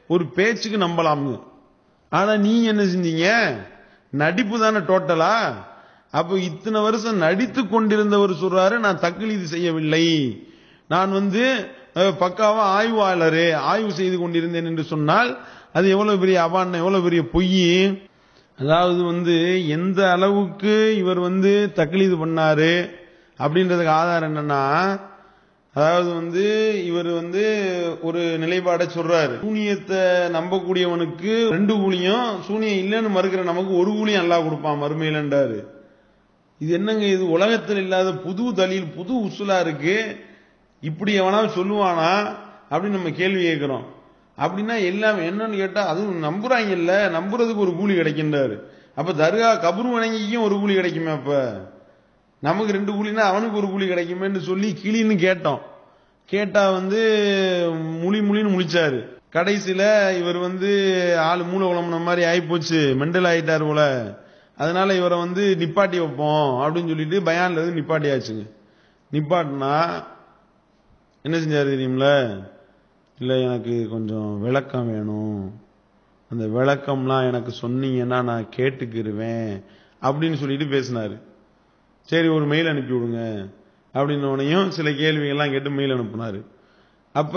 ஒரு பேச்சுக்கு நம்பலாம்னு ஆனா நீங்க என்ன செஞ்சீங்க நடிப்பு தானே டோட்டலா அப்ப இத்தனை வருஷம் நடித்து கொண்டிருந்தவர் சொல்றாரு நான் தக்லீது செய்யவில்லை நான் வந்து அஹ், பக்காவா ஆய்வாளரு ஆய்வு செய்து கொண்டிருந்தேன் என்று சொன்னால் அது எவ்வளவு பெரிய அபாண்டம் எவ்வளவு பெரிய பொய் அதாவது வந்து எந்த அளவுக்கு இவர் வந்து தக்லீது பண்ணாரு அப்படின்றதுக்கு ஆதாரம் என்னன்னா அதாவது வந்து இவர் வந்து ஒரு நிலைப்பாடை சொல்றாரு சூனியத்தை நம்பக்கூடியவனுக்கு ரெண்டு கூலியும் சூனியம் இல்லைன்னு மறுக்கிற நமக்கு ஒரு கூலியும் அல்லாஹ் கொடுப்பான் மறுமையிலன்றாரு இது என்னங்க இது உலகத்தில் இல்லாத புது தலீல் புது உசுலா இருக்கு இப்படி எவனாவது சொல்லுவானா அப்படின்னு நம்ம கேள்வி கேட்கிறோம் அப்படின்னா எல்லாம் என்னன்னு கேட்டா அதுவும் நம்புறாங்க இல்ல நம்புறதுக்கு ஒரு கூலி கிடைக்கின்றாரு அப்ப தர்கா கபரு வணங்கிக்கும் ஒரு கூலி கிடைக்குமே அப்ப நமக்கு ரெண்டு கூலினா அவனுக்கு ஒரு கூலி கிடைக்குமேன்னு சொல்லி கிளின்னு கேட்டோம் கேட்டா வந்து முழி முழின்னு முழிச்சாரு கடைசியில இவர் வந்து ஆளு மூளை உழம்புன மாதிரி ஆயிப்போச்சு மெண்டல் ஆயிட்டார் போல அதனால இவரை வந்து நிப்பாட்டி வைப்போம் அப்படின்னு சொல்லிட்டு பயான்ல இருந்து நிப்பாட்டியாச்சுங்க நிப்பாட்டினா என்ன செஞ்சாரு தெரியுமில இல்ல எனக்கு கொஞ்சம் விளக்கம் வேணும் அந்த விளக்கம்லாம் எனக்கு சொன்னீங்கன்னா நான் கேட்டுக்கிருவேன் அப்படின்னு சொல்லிட்டு பேசினாரு சரி ஒரு மெயில் அனுப்பி விடுங்க அப்படின்னோடனையும் சில கேள்விகள்லாம் கேட்டு மெயில் அனுப்புனாரு அப்ப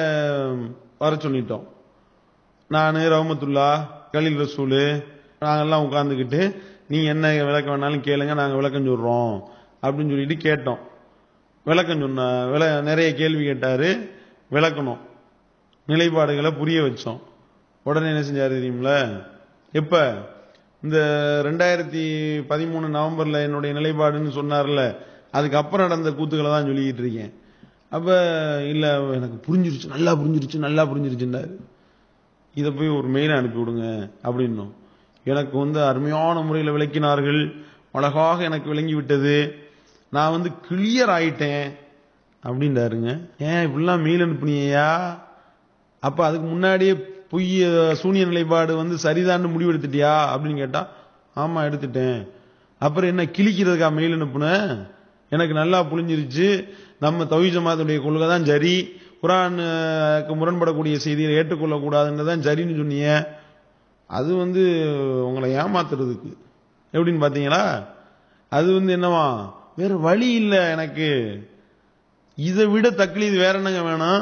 வர சொல்லிட்டோம் நான் ரஹமத்துல்லா கலீல் ரசூலு நாங்கெல்லாம் உட்காந்துக்கிட்டு நீங்க என்ன விளக்கம் வேணாலும் கேளுங்க நாங்க விளக்கம் சொல்றோம் அப்படின்னு சொல்லிட்டு கேட்டோம் விளக்கம் சொன்ன விள நிறைய கேள்வி கேட்டாரு விளக்கணும் நிலைப்பாடுகளை புரிய வச்சோம் உடனே என்ன செஞ்சாரு தெரியுமில எப்ப இந்த ரெண்டாயிரத்தி பதிமூணு நவம்பர்ல என்னுடைய நிலைப்பாடுன்னு சொன்னார்ல அதுக்கப்புறம் நடந்த கூத்துக்களை தான் சொல்லிக்கிட்டு இருக்கேன் அப்ப இல்ல எனக்கு புரிஞ்சிருச்சு நல்லா புரிஞ்சிருச்சு நல்லா புரிஞ்சிருச்சுன்னாரு இதை போய் ஒரு மெயில் அனுப்பி விடுங்க அப்படின்னும் எனக்கு வந்து அருமையான முறையில் விளக்கினார்கள் அழகாக எனக்கு விளங்கி விட்டது நான் வந்து கிளியர் ஆயிட்டேன் அப்படின்றாருங்க ஏன் இப்படிலாம் மெயில் அனுப்புனியா அப்ப அதுக்கு முன்னாடியே பொய் சூனிய நிலைப்பாடு வந்து சரிதான்னு முடிவெடுத்துட்டியா அப்படின்னு கேட்டா ஆமா எடுத்துட்டேன் அப்புறம் என்ன கிழிக்கிறதுக்கா மெயில் அனுப்புன எனக்கு நல்லா புரிஞ்சிருச்சு நம்ம தவி ஜமாத்துடைய கொள்கை தான் சரி குரானுக்கு முரண்படக்கூடிய செய்தியை ஏற்றுக்கொள்ளக்கூடாதுன்றதான் சரின்னு சொன்னீங்க அது வந்து உங்களை ஏமாத்துறதுக்கு எப்படின்னு பாத்தீங்களா அது வந்து என்னவா வேற வழி இல்லை எனக்கு இதை விட தக்லீது வேற என்னங்க வேணும்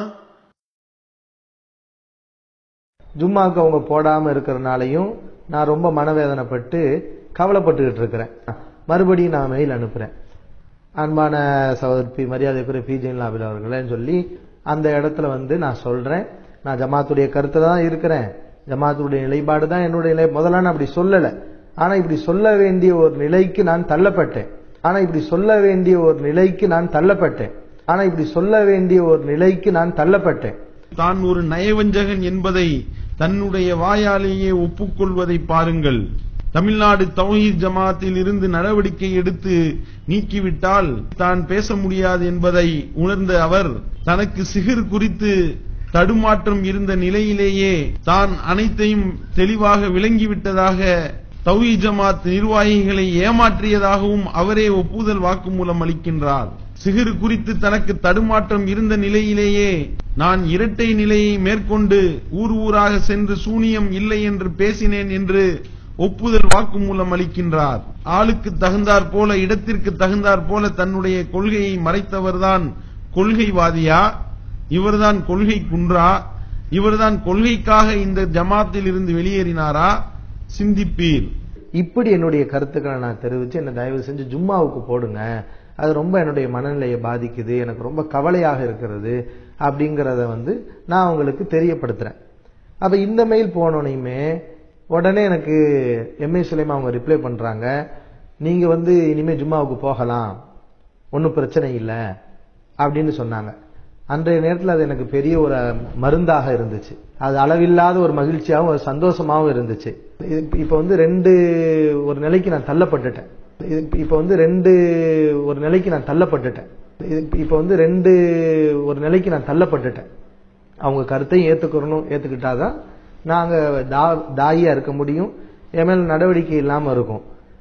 ஜும்மாக்கு அவங்க போடாம இருக்கிறனாலையும் நான் ரொம்ப மனவேதனைப்பட்டு கவலைப்பட்டுக்கிட்டு இருக்கிறேன் மறுபடியும் நான் மெயில் அனுப்புறேன் அன்பான சகோதரி பி மரியாதைக்குரிய பி ஜெயலலிதா அவர்களேன்னு சொல்லி அந்த இடத்துல வந்து நான் சொல்றேன் நான் ஜமாத்துடைய கருத்துல தான் இருக்கிறேன் ஜமாத்துடைய நிலைப்பாடு தான் என்னுடைய நிலை முதல்ல நான் அப்படி சொல்லல ஆனா இப்படி சொல்ல வேண்டிய ஒரு நிலைக்கு நான் தள்ளப்பட்டேன் ஆனா இப்படி சொல்ல வேண்டிய ஒரு நிலைக்கு நான் தள்ளப்பட்டேன் ஆனா இப்படி சொல்ல வேண்டிய ஒரு நிலைக்கு நான் தள்ளப்பட்டேன் தான் ஒரு நயவஞ்சகன் என்பதை தன்னுடைய வாயாலேயே ஒப்புக்கொள்வதை பாருங்கள் தமிழ்நாடு தௌஹீத் ஜமாத்தில் இருந்து நடவடிக்கை எடுத்து நீக்கிவிட்டால் தான் பேச முடியாது என்பதை உணர்ந்த அவர் தனக்கு சிகிர் குறித்து தடுமாற்றம் இருந்த நிலையிலேயே தான் அனைத்தையும் தெளிவாக விளங்கிவிட்டதாக தௌஹி ஜமாத் நிர்வாகிகளை ஏமாற்றியதாகவும் அவரே ஒப்புதல் வாக்குமூலம் அளிக்கின்றார் சிகிர் குறித்து தனக்கு தடுமாற்றம் இருந்த நிலையிலேயே நான் இரட்டை நிலையை மேற்கொண்டு ஊர் ஊராக சென்று சூனியம் இல்லை என்று பேசினேன் என்று ஒப்புதல் வாக்குமூலம் அளிக்கின்றார் ஆளுக்கு தகுந்தாற் போல இடத்திற்கு தகுந்தாற் போல தன்னுடைய கொள்கையை மறைத்தவர்தான் கொள்கைவாதியா இவர்தான் கொள்கை குன்றா இவர்தான் கொள்கைக்காக இந்த ஜமாத்தில் இருந்து வெளியேறினாரா சிந்திப்பீர் இப்படி என்னுடைய கருத்துக்களை நான் தெரிவிச்சு என்ன தயவு செஞ்சு ஜும்மாவுக்கு போடுங்க அது ரொம்ப என்னுடைய மனநிலையை பாதிக்குது எனக்கு ரொம்ப கவலையாக இருக்கிறது அப்படிங்கறத வந்து நான் உங்களுக்கு தெரியப்படுத்துறேன் அப்ப இந்த மெயில் போனோனையுமே உடனே எனக்கு எம்ஏ சுலைமா அவங்க ரிப்ளை பண்றாங்க நீங்க வந்து இனிமே ஜும்மாவுக்கு போகலாம் ஒன்றும் பிரச்சனை இல்லை அப்படின்னு சொன்னாங்க அன்றைய நேரத்தில் அது எனக்கு பெரிய ஒரு மருந்தாக இருந்துச்சு அது அளவில்லாத ஒரு மகிழ்ச்சியாகவும் ஒரு சந்தோஷமாகவும் இருந்துச்சு இது- இப்ப வந்து ரெண்டு ஒரு நிலைக்கு நான் தள்ளப்பட்டுட்டேன் இது- இப்ப வந்து ரெண்டு ஒரு நிலைக்கு நான் தள்ளப்பட்டுட்டேன் இது- இப்ப வந்து ரெண்டு ஒரு நிலைக்கு நான் தள்ளப்பட்டுட்டேன் அவங்க கருத்தையும் ஏத்துக்கணும் ஏத்துக்கிட்டாதான் நாங்க தா- தாயியா இருக்க முடியும் என் மேல நடவடிக்கை இல்லாம இருக்கும்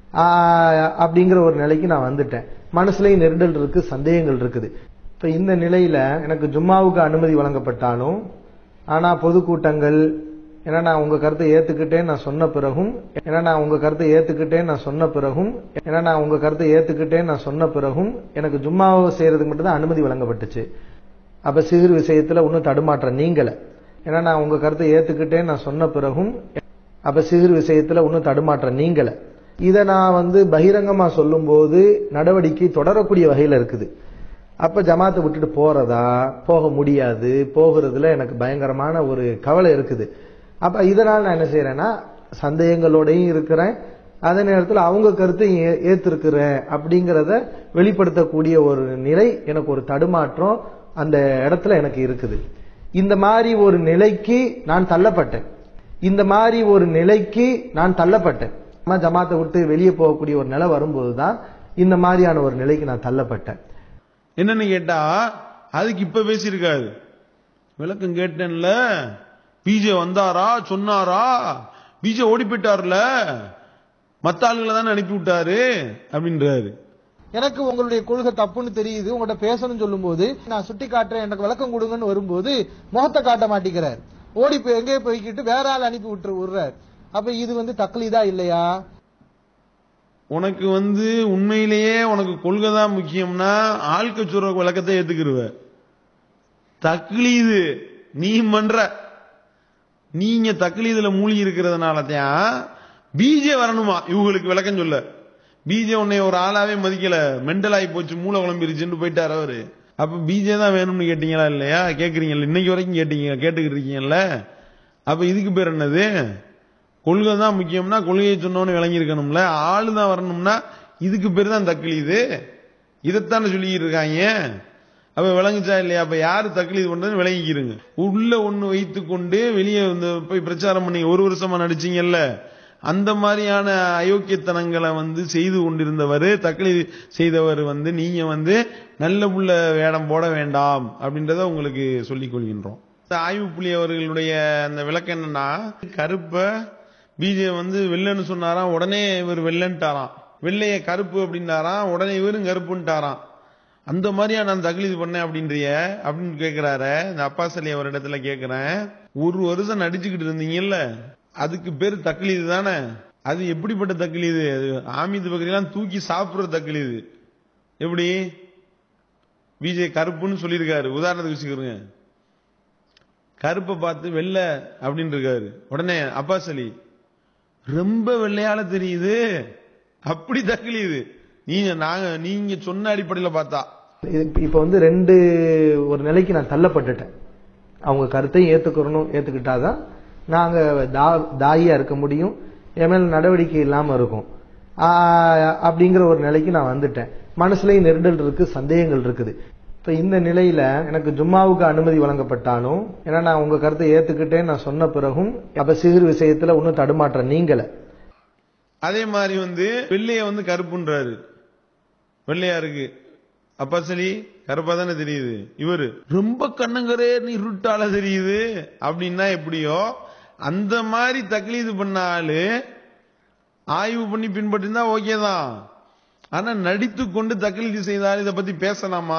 ஆஹ் அப்படிங்கிற ஒரு நிலைக்கு நான் வந்துட்டேன் மனசுலயும் நெருடல் இருக்கு சந்தேகங்கள் இருக்குது இப்ப இந்த நிலையில எனக்கு ஜும்மாவுக்கு அனுமதி வழங்கப்பட்டாலும் ஆனா பொதுக்கூட்டங்கள் ஏன்னா நான் உங்க கருத்தை ஏத்துக்கிட்டேன் நான் சொன்ன பிறகும் ஏன்னா நான் உங்க கருத்தை ஏத்துக்கிட்டேன் நான் சொன்ன பிறகும் ஏன்னா நான் உங்க கருத்தை ஏத்துக்கிட்டேன் நான் சொன்ன பிறகும் எனக்கு ஜும்மாவை செய்யறதுக்கு மட்டும் தான் அனுமதி வழங்கப்பட்டுச்சு அப்ப சிறு விஷயத்துல ஒன்றும் தடுமாற்றம் நீங்கல ஏன்னா நான் உங்க கருத்தை ஏத்துக்கிட்டேன் நான் சொன்ன பிறகும் அப்ப சிறு விஷயத்துல ஒன்றும் தடுமாற்றம் நீங்கல இதை நான் வந்து பகிரங்கமா சொல்லும்போது நடவடிக்கை தொடரக்கூடிய வகையில இருக்குது அப்ப ஜமாத்தை விட்டுட்டு போறதா போக முடியாது போகிறதுல எனக்கு பயங்கரமான ஒரு கவலை இருக்குது அப்ப இதனால் நான் என்ன செய்யறேன்னா சந்தேகங்களோடையும் இருக்கிறேன் அதே நேரத்தில் அவங்க கருத்தையும் ஏ- ஏத்திருக்கிறேன் அப்படிங்கிறத வெளிப்படுத்தக்கூடிய ஒரு நிலை எனக்கு ஒரு தடுமாற்றம் அந்த இடத்துல எனக்கு இருக்குது இந்த மாதிரி ஒரு நிலைக்கு நான் தள்ளப்பட்டேன் இந்த மாதிரி ஒரு நிலைக்கு நான் தள்ளப்பட்டேன் நம்ம ஜமாத்தை விட்டு வெளியே போகக்கூடிய ஒரு நிலை வரும்போது தான் இந்த மாதிரியான ஒரு நிலைக்கு நான் தள்ளப்பட்டேன் என்னன்னு கேட்டா அதுக்கு இப்ப பேசியிருக்காரு விளக்கம் கேட்டேன்ல பிஜே வந்தாரா சொன்னாரா பிஜே ஓடி போயிட்டார்ல மத்த ஆளுங்களை தானே அனுப்பி விட்டாரு அப்படின்றாரு எனக்கு உங்களுடைய கொள்கை தப்புன்னு தெரியுது உங்கள்ட்ட பேசணும்னு சொல்லும்போது நான் சுட்டி காட்டுறேன் எனக்கு விளக்கம் கொடுங்கன்னு வரும்போது முகத்தை காட்ட மாட்டேங்கிறார் ஓடி போய் எங்கேயோ போய்கிட்டு வேற ஆள் அனுப்பி விட்டுரு விடுறார் அப்ப இது வந்து தக்லீதா இல்லையா உனக்கு வந்து உண்மையிலேயே உனக்கு கொள்கை தான் முக்கியம்னா ஆள்க சொல்ற விளக்கத்தை ஏத்துக்கிருவ தக்லீது நீ பண்ற நீங்க தக்லீதுல மூழ்கி இருக்கிறதுனால தான் பிஜே வரணுமா இவங்களுக்கு விளக்கம் சொல்ல பிஜே உன்னை ஒரு ஆளாவே மதிக்கல மெண்டல் ஆகி போச்சு மூளை குழம்பிருச்சுன்னு போயிட்டாரு அவரு அப்ப பிஜே தான் வேணும்னு கேட்டீங்களா இல்லையா கேக்குறீங்கல்ல இன்னைக்கு வரைக்கும் கேட்டீங்க கேட்டுக்கிட்டு இருக்கீங்கல்ல அப்ப இதுக்கு பேர் என்னது கொள்கை தான் முக்கியம்னா கொள்கையை சொன்னோன்னு விளங்கி இருக்கணும்ல ஆளு தான் வரணும்னா இதுக்கு பேர் தான் தக்லீது இதைத்தானே சொல்லிக்கிட்டு இருக்காங்க அப்ப விளங்குச்சா இல்லையா அப்ப யாரு தக்லீது பண்றது விளங்கிக்கிறங்க உள்ள ஒண்ணு வைத்து கொண்டு வெளியே வந்து போய் பிரச்சாரம் பண்ணி ஒரு வருஷமா நடிச்சீங்கல்ல அந்த மாதிரியான அயோக்கியத்தனங்களை வந்து செய்து கொண்டிருந்தவர் தக்லீது செய்தவர் வந்து நீங்க வந்து நல்ல புள்ள வேடம் போட வேண்டாம் அப்படின்றத உங்களுக்கு சொல்லிக் கொள்கின்றோம் இந்த ஆய்வு புலி அவர்களுடைய அந்த விளக்கம் என்னன்னா கருப்ப பிஜே வந்து வெள்ளன்னு சொன்னாராம் உடனே இவர் வெள்ளன்ட்டாராம் வெள்ளைய கருப்பு அப்படின்னாராம் உடனே இவரும் கருப்புன்ட்டாராம் அந்த மாதிரியா நான் தகுலீது பண்ணேன் அப்படின்றிய அப்படின்னு கேக்குறாரு இந்த அப்பாஸ் அலி அவர் இடத்துல கேக்குறேன் ஒரு வருஷம் நடிச்சுக்கிட்டு இருந்தீங்கல்ல அதுக்கு பேர் தக்லீது தானே அது எப்படிப்பட்ட தக்லீது அது ஆமீது பக்கரியெல்லாம் தூக்கி சாப்பிடுற தக்லீது எப்படி விஜய் கருப்புன்னு சொல்லியிருக்காரு உதாரணத்துக்கு வச்சுக்கிறோங்க கருப்பை பார்த்து வெள்ளை அப்படின்னு இருக்காரு உடனே அப்பாஸ் அலி ரொம்ப வெள்ளையால தெரியுது அப்படி தக்லீது நீங்க நாங்க நீங்க சொன்ன அடிப்படையில பார்த்தா இது- இப்ப வந்து ரெண்டு ஒரு நிலைக்கு நான் தள்ளப்பட்டுட்டேன் அவங்க கருத்தையும் ஏத்துக்கிறணும் ஏத்துக்கிட்டாதான் நாங்க தா- தாயியா இருக்க முடியும் என் மேல நடவடிக்கை இல்லாம இருக்கும் ஆஹ் அப்படிங்கிற ஒரு நிலைக்கு நான் வந்துட்டேன் மனசுலயும் நெருடல் இருக்கு சந்தேகங்கள் இருக்குது இப்ப இந்த நிலையில எனக்கு ஜும்மாவுக்கு அனுமதி வழங்கப்பட்டாலும் ஏன்னா நான் உங்க கருத்தை ஏத்துக்கிட்டேன் நான் சொன்ன பிறகும் அப்ப சிறு விஷயத்துல ஒன்னும் தடுமாற்றம் நீங்கல அதே மாதிரி வந்து வெள்ளைய வந்து கருப்புன்றாரு வெள்ளையா இருக்கு அப்பா சரி கருப்பா தானே தெரியுது இவரு ரொம்ப கண்ணங்கரேன்னு இருட்டால தெரியுது அப்படின்னா எப்படியோ அந்த மாதிரி தக்லீது பண்ண ஆளு ஆய்வு பண்ணி பின்பற்றிருந்தா ஓகே தான் ஆனா நடித்து கொண்டு தக்லீது செய்தால் இதை பத்தி பேசலாமா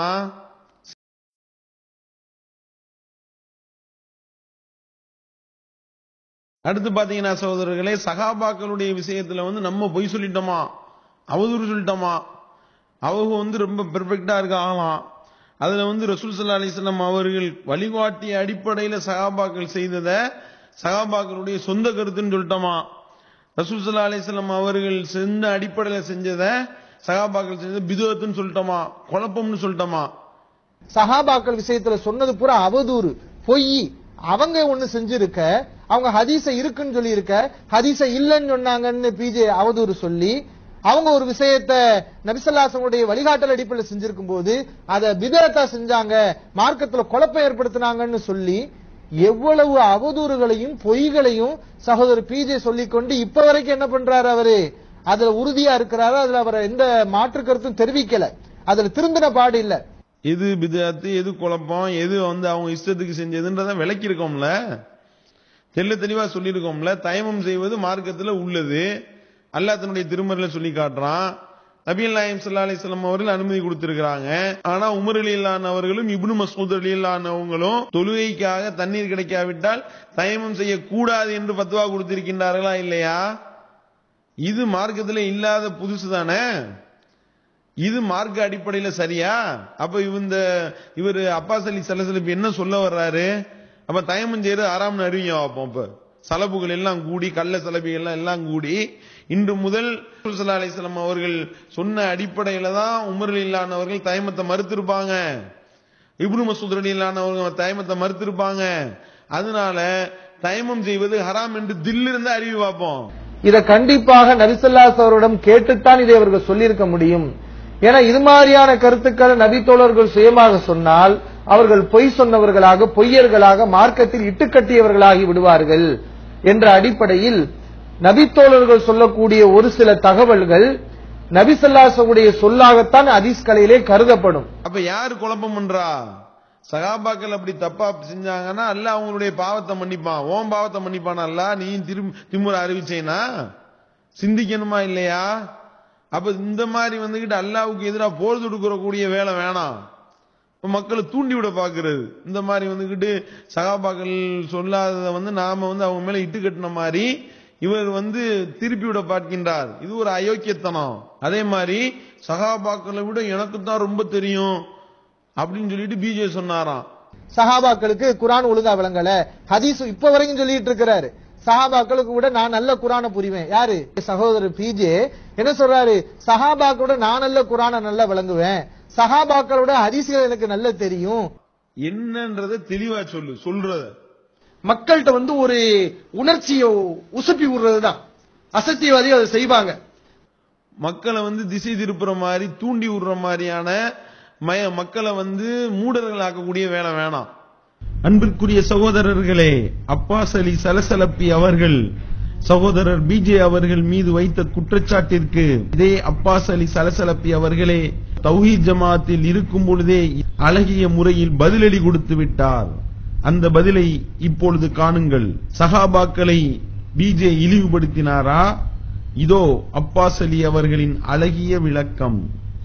அடுத்து பாத்தீங்கன்னா சகோதரர்களே சகாபாக்களுடைய விஷயத்துல வந்து நம்ம பொய் சொல்லிட்டோமா அவதூறு சொல்லிட்டோமா அவங்க வந்து ரொம்ப பெர்ஃபெக்டா இருக்காங்களாம் அதுல வந்து ரசூல் சல்லா அலிஸ்லாம் அவர்கள் வழிகாட்டிய அடிப்படையில சகாபாக்கள் செய்ததை சகாபாக்களுடைய சொந்த கருத்துன்னு சொல்லிட்டோமா ரசூல் சல்லா அலிஸ்லாம் அவர்கள் செஞ்ச அடிப்படையில செஞ்சதை சகாபாக்கள் செஞ்சதை பிதுவத்துன்னு சொல்லிட்டோமா குழப்பம்னு சொல்லிட்டோமா சஹாபாக்கள் விஷயத்துல சொன்னது பூரா அவதூறு பொய் அவங்க ஒண்ணு செஞ்சிருக்க அவங்க ஹதீஸ இருக்குன்னு சொல்லி இருக்க ஹதீஸ இல்லைன்னு சொன்னாங்கன்னு பிஜே அவதூறு சொல்லி அவங்க ஒரு விஷயத்த நபிசல்லாசனுடைய வழிகாட்டல் அடிப்படையில் செஞ்சிருக்கும் போது அதை பிதத்தா செஞ்சாங்க மார்க்கத்துல குழப்பம் ஏற்படுத்தினாங்கன்னு சொல்லி எவ்வளவு அவதூறுகளையும் பொய்களையும் சகோதரர் பிஜே சொல்லிக்கொண்டு இப்ப வரைக்கும் என்ன பண்றாரு அவரு அதுல உறுதியா இருக்கிறாரு அதுல அவர் எந்த மாற்று கருத்தும் தெரிவிக்கல அதுல திருந்தின பாடு இல்ல எது பிதாத்து எது குழப்பம் எது வந்து அவங்க இஷ்டத்துக்கு செஞ்சதுன்றத விளக்கி இருக்கோம்ல தெல்ல தெளிவா சொல்லியிருக்கோம்ல தயமம் செய்வது மார்க்கத்துல உள்ளது அல்லாஹ் தன்னுடைய திருமறையில சொல்லி காட்டுறான் நபிகள் நாயம் சல்லா அலிஸ்லாம் அவர்கள் அனுமதி கொடுத்திருக்கிறாங்க ஆனா உமர் அலிலான் அவர்களும் இப்னு மசூத் அலிலான் அவங்களும் தொழுகைக்காக தண்ணீர் கிடைக்காவிட்டால் தயமம் செய்யக்கூடாது என்று பத்துவா கொடுத்திருக்கின்றார்களா இல்லையா இது மார்க்கத்துல இல்லாத புதுசு தானே இது மார்க்க அடிப்படையில சரியா அப்ப இந்த இவர் அப்பாஸ் அலி சலசலப்பு என்ன சொல்ல வர்றாரு அப்ப தயமம் செய்யறது ஆறாம்னு அறிவிங்க பார்ப்போம் அப்ப சலப்புகள் எல்லாம் கூடி கள்ள சலபிகள் எல்லாம் எல்லாம் கூடி இன்று முதல் சல்லா அலிஸ்லாம் அவர்கள் சொன்ன அடிப்படையில தான் உமர் இல்லானவர்கள் தயமத்தை மறுத்திருப்பாங்க இப்னு மசூத் இல்லானவர்கள் தயமத்தை மறுத்திருப்பாங்க அதனால தயமம் செய்வது ஹராம் என்று தில்லிருந்து அறிவி பார்ப்போம் இத கண்டிப்பாக நபிசல்லாஸ் அவரிடம் கேட்டுத்தான் இதை அவர்கள் சொல்லியிருக்க முடியும் ஏன்னா இது மாதிரியான கருத்துக்களை நபித்தோழர்கள் சுயமாக சொன்னால் அவர்கள் பொய் சொன்னவர்களாக பொய்யர்களாக மார்க்கத்தில் இட்டுக்கட்டியவர்களாகி விடுவார்கள் என்ற அடிப்படையில் நபித்தோழர்கள் சொல்லக்கூடிய ஒரு சில தகவல்கள் நபிசல்லாசவுடைய சொல்லாகத்தான் ஹதீஸ் கலையிலே கருதப்படும் அப்ப யாரு குழப்பம் பண்றா சகாபாக்கள் அப்படி தப்பா செஞ்சாங்கன்னா அல்ல அவங்களுடைய பாவத்தை மன்னிப்பான் ஓம் பாவத்தை மன்னிப்பானா அல்ல நீ திரும் திமுற அறிவிச்சேனா சிந்திக்கணுமா இல்லையா அப்ப இந்த மாதிரி வந்துகிட்டு அல்லாவுக்கு எதிராக போர் தொடுக்கிற கூடிய வேலை வேணாம் இப்ப மக்களை தூண்டி விட பாக்குறது இந்த மாதிரி வந்துகிட்டு சகாபாக்கள் சொல்லாததை வந்து நாம வந்து அவங்க மேல இட்டு கட்டின மாதிரி இவர் வந்து திருப்பி விட பார்க்கின்றார் இது ஒரு அயோக்கியத்தனம் அதே மாதிரி சகாபாக்களை விட எனக்கு தான் ரொம்ப தெரியும் அப்படின்னு சொல்லிட்டு பிஜே சொன்னாராம் சஹாபாக்களுக்கு குரான் ஒழுங்கா விளங்கல ஹதீஸ் இப்ப வரைக்கும் சொல்லிட்டு இருக்கிறாரு சஹாபாக்களுக்கு கூட நான் நல்ல குரானை புரிவேன் யாரு சகோதரர் பிஜே என்ன சொல்றாரு சஹாபாக்களோட நான் நல்ல குரானை நல்லா விளங்குவேன் சஹாபாக்களோட ஹதீஸ்கள் எனக்கு நல்ல தெரியும் என்னன்றத தெளிவா சொல்லு சொல்றத மக்கள்கிட்ட வந்து ஒரு உணர்ச்சியை உசுப்பி விடுறதுதான் அசத்தியவாதி அதை செய்வாங்க மக்களை வந்து திசை திருப்புற மாதிரி தூண்டி விடுற மாதிரியான மய மக்களை வந்து மூடர்கள் ஆக்கக்கூடிய வேலை வேணாம் அன்பிற்குரிய சகோதரர்களே அப்பாஸ் அலி சலசலப்பி அவர்கள் சகோதரர் பிஜே அவர்கள் மீது வைத்த குற்றச்சாட்டிற்கு இதே அப்பாஸ் அலி சலசலப்பி அவர்களே தௌஹீத் ஜமாத்தில் இருக்கும் பொழுதே அழகிய முறையில் பதிலடி கொடுத்து விட்டார் அந்த பதிலை இப்பொழுது காணுங்கள் சஹாபாக்களை பிஜே இழிவுபடுத்தினாரா இதோ அப்பாஸ் அலி அவர்களின் அழகிய விளக்கம்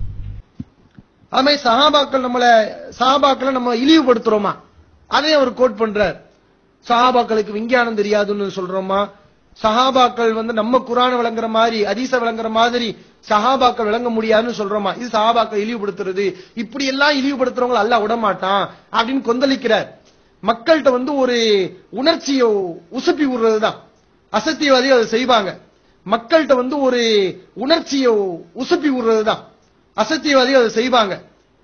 அது மாதிரி சஹாபாக்கள் நம்மள சஹாபாக்களை நம்ம இழிவுபடுத்துறோமா அதே அவர் கோட் பண்றார் சஹாபாக்களுக்கு விஞ்ஞானம் தெரியாதுன்னு சொல்றோமா சஹாபாக்கள் வந்து நம்ம குரான விளங்குற மாதிரி அதீச விளங்குற மாதிரி சஹாபாக்கள் விளங்க முடியாதுன்னு சொல்றோமா இது சஹாபாக்கள் இழிவுபடுத்துறது இப்படி எல்லாம் இழிவுபடுத்துறவங்க அல்ல விடமாட்டான் அப்படின்னு கொந்தளிக்கிறார் மக்கள்கிட்ட வந்து ஒரு உணர்ச்சியை உசுப்பி விடுறதுதான் அசத்தியவாதி அதை செய்வாங்க மக்கள்கிட்ட வந்து ஒரு உணர்ச்சியை உசுப்பி விடுறதுதான் அசத்தியவாதி அதை செய்வாங்க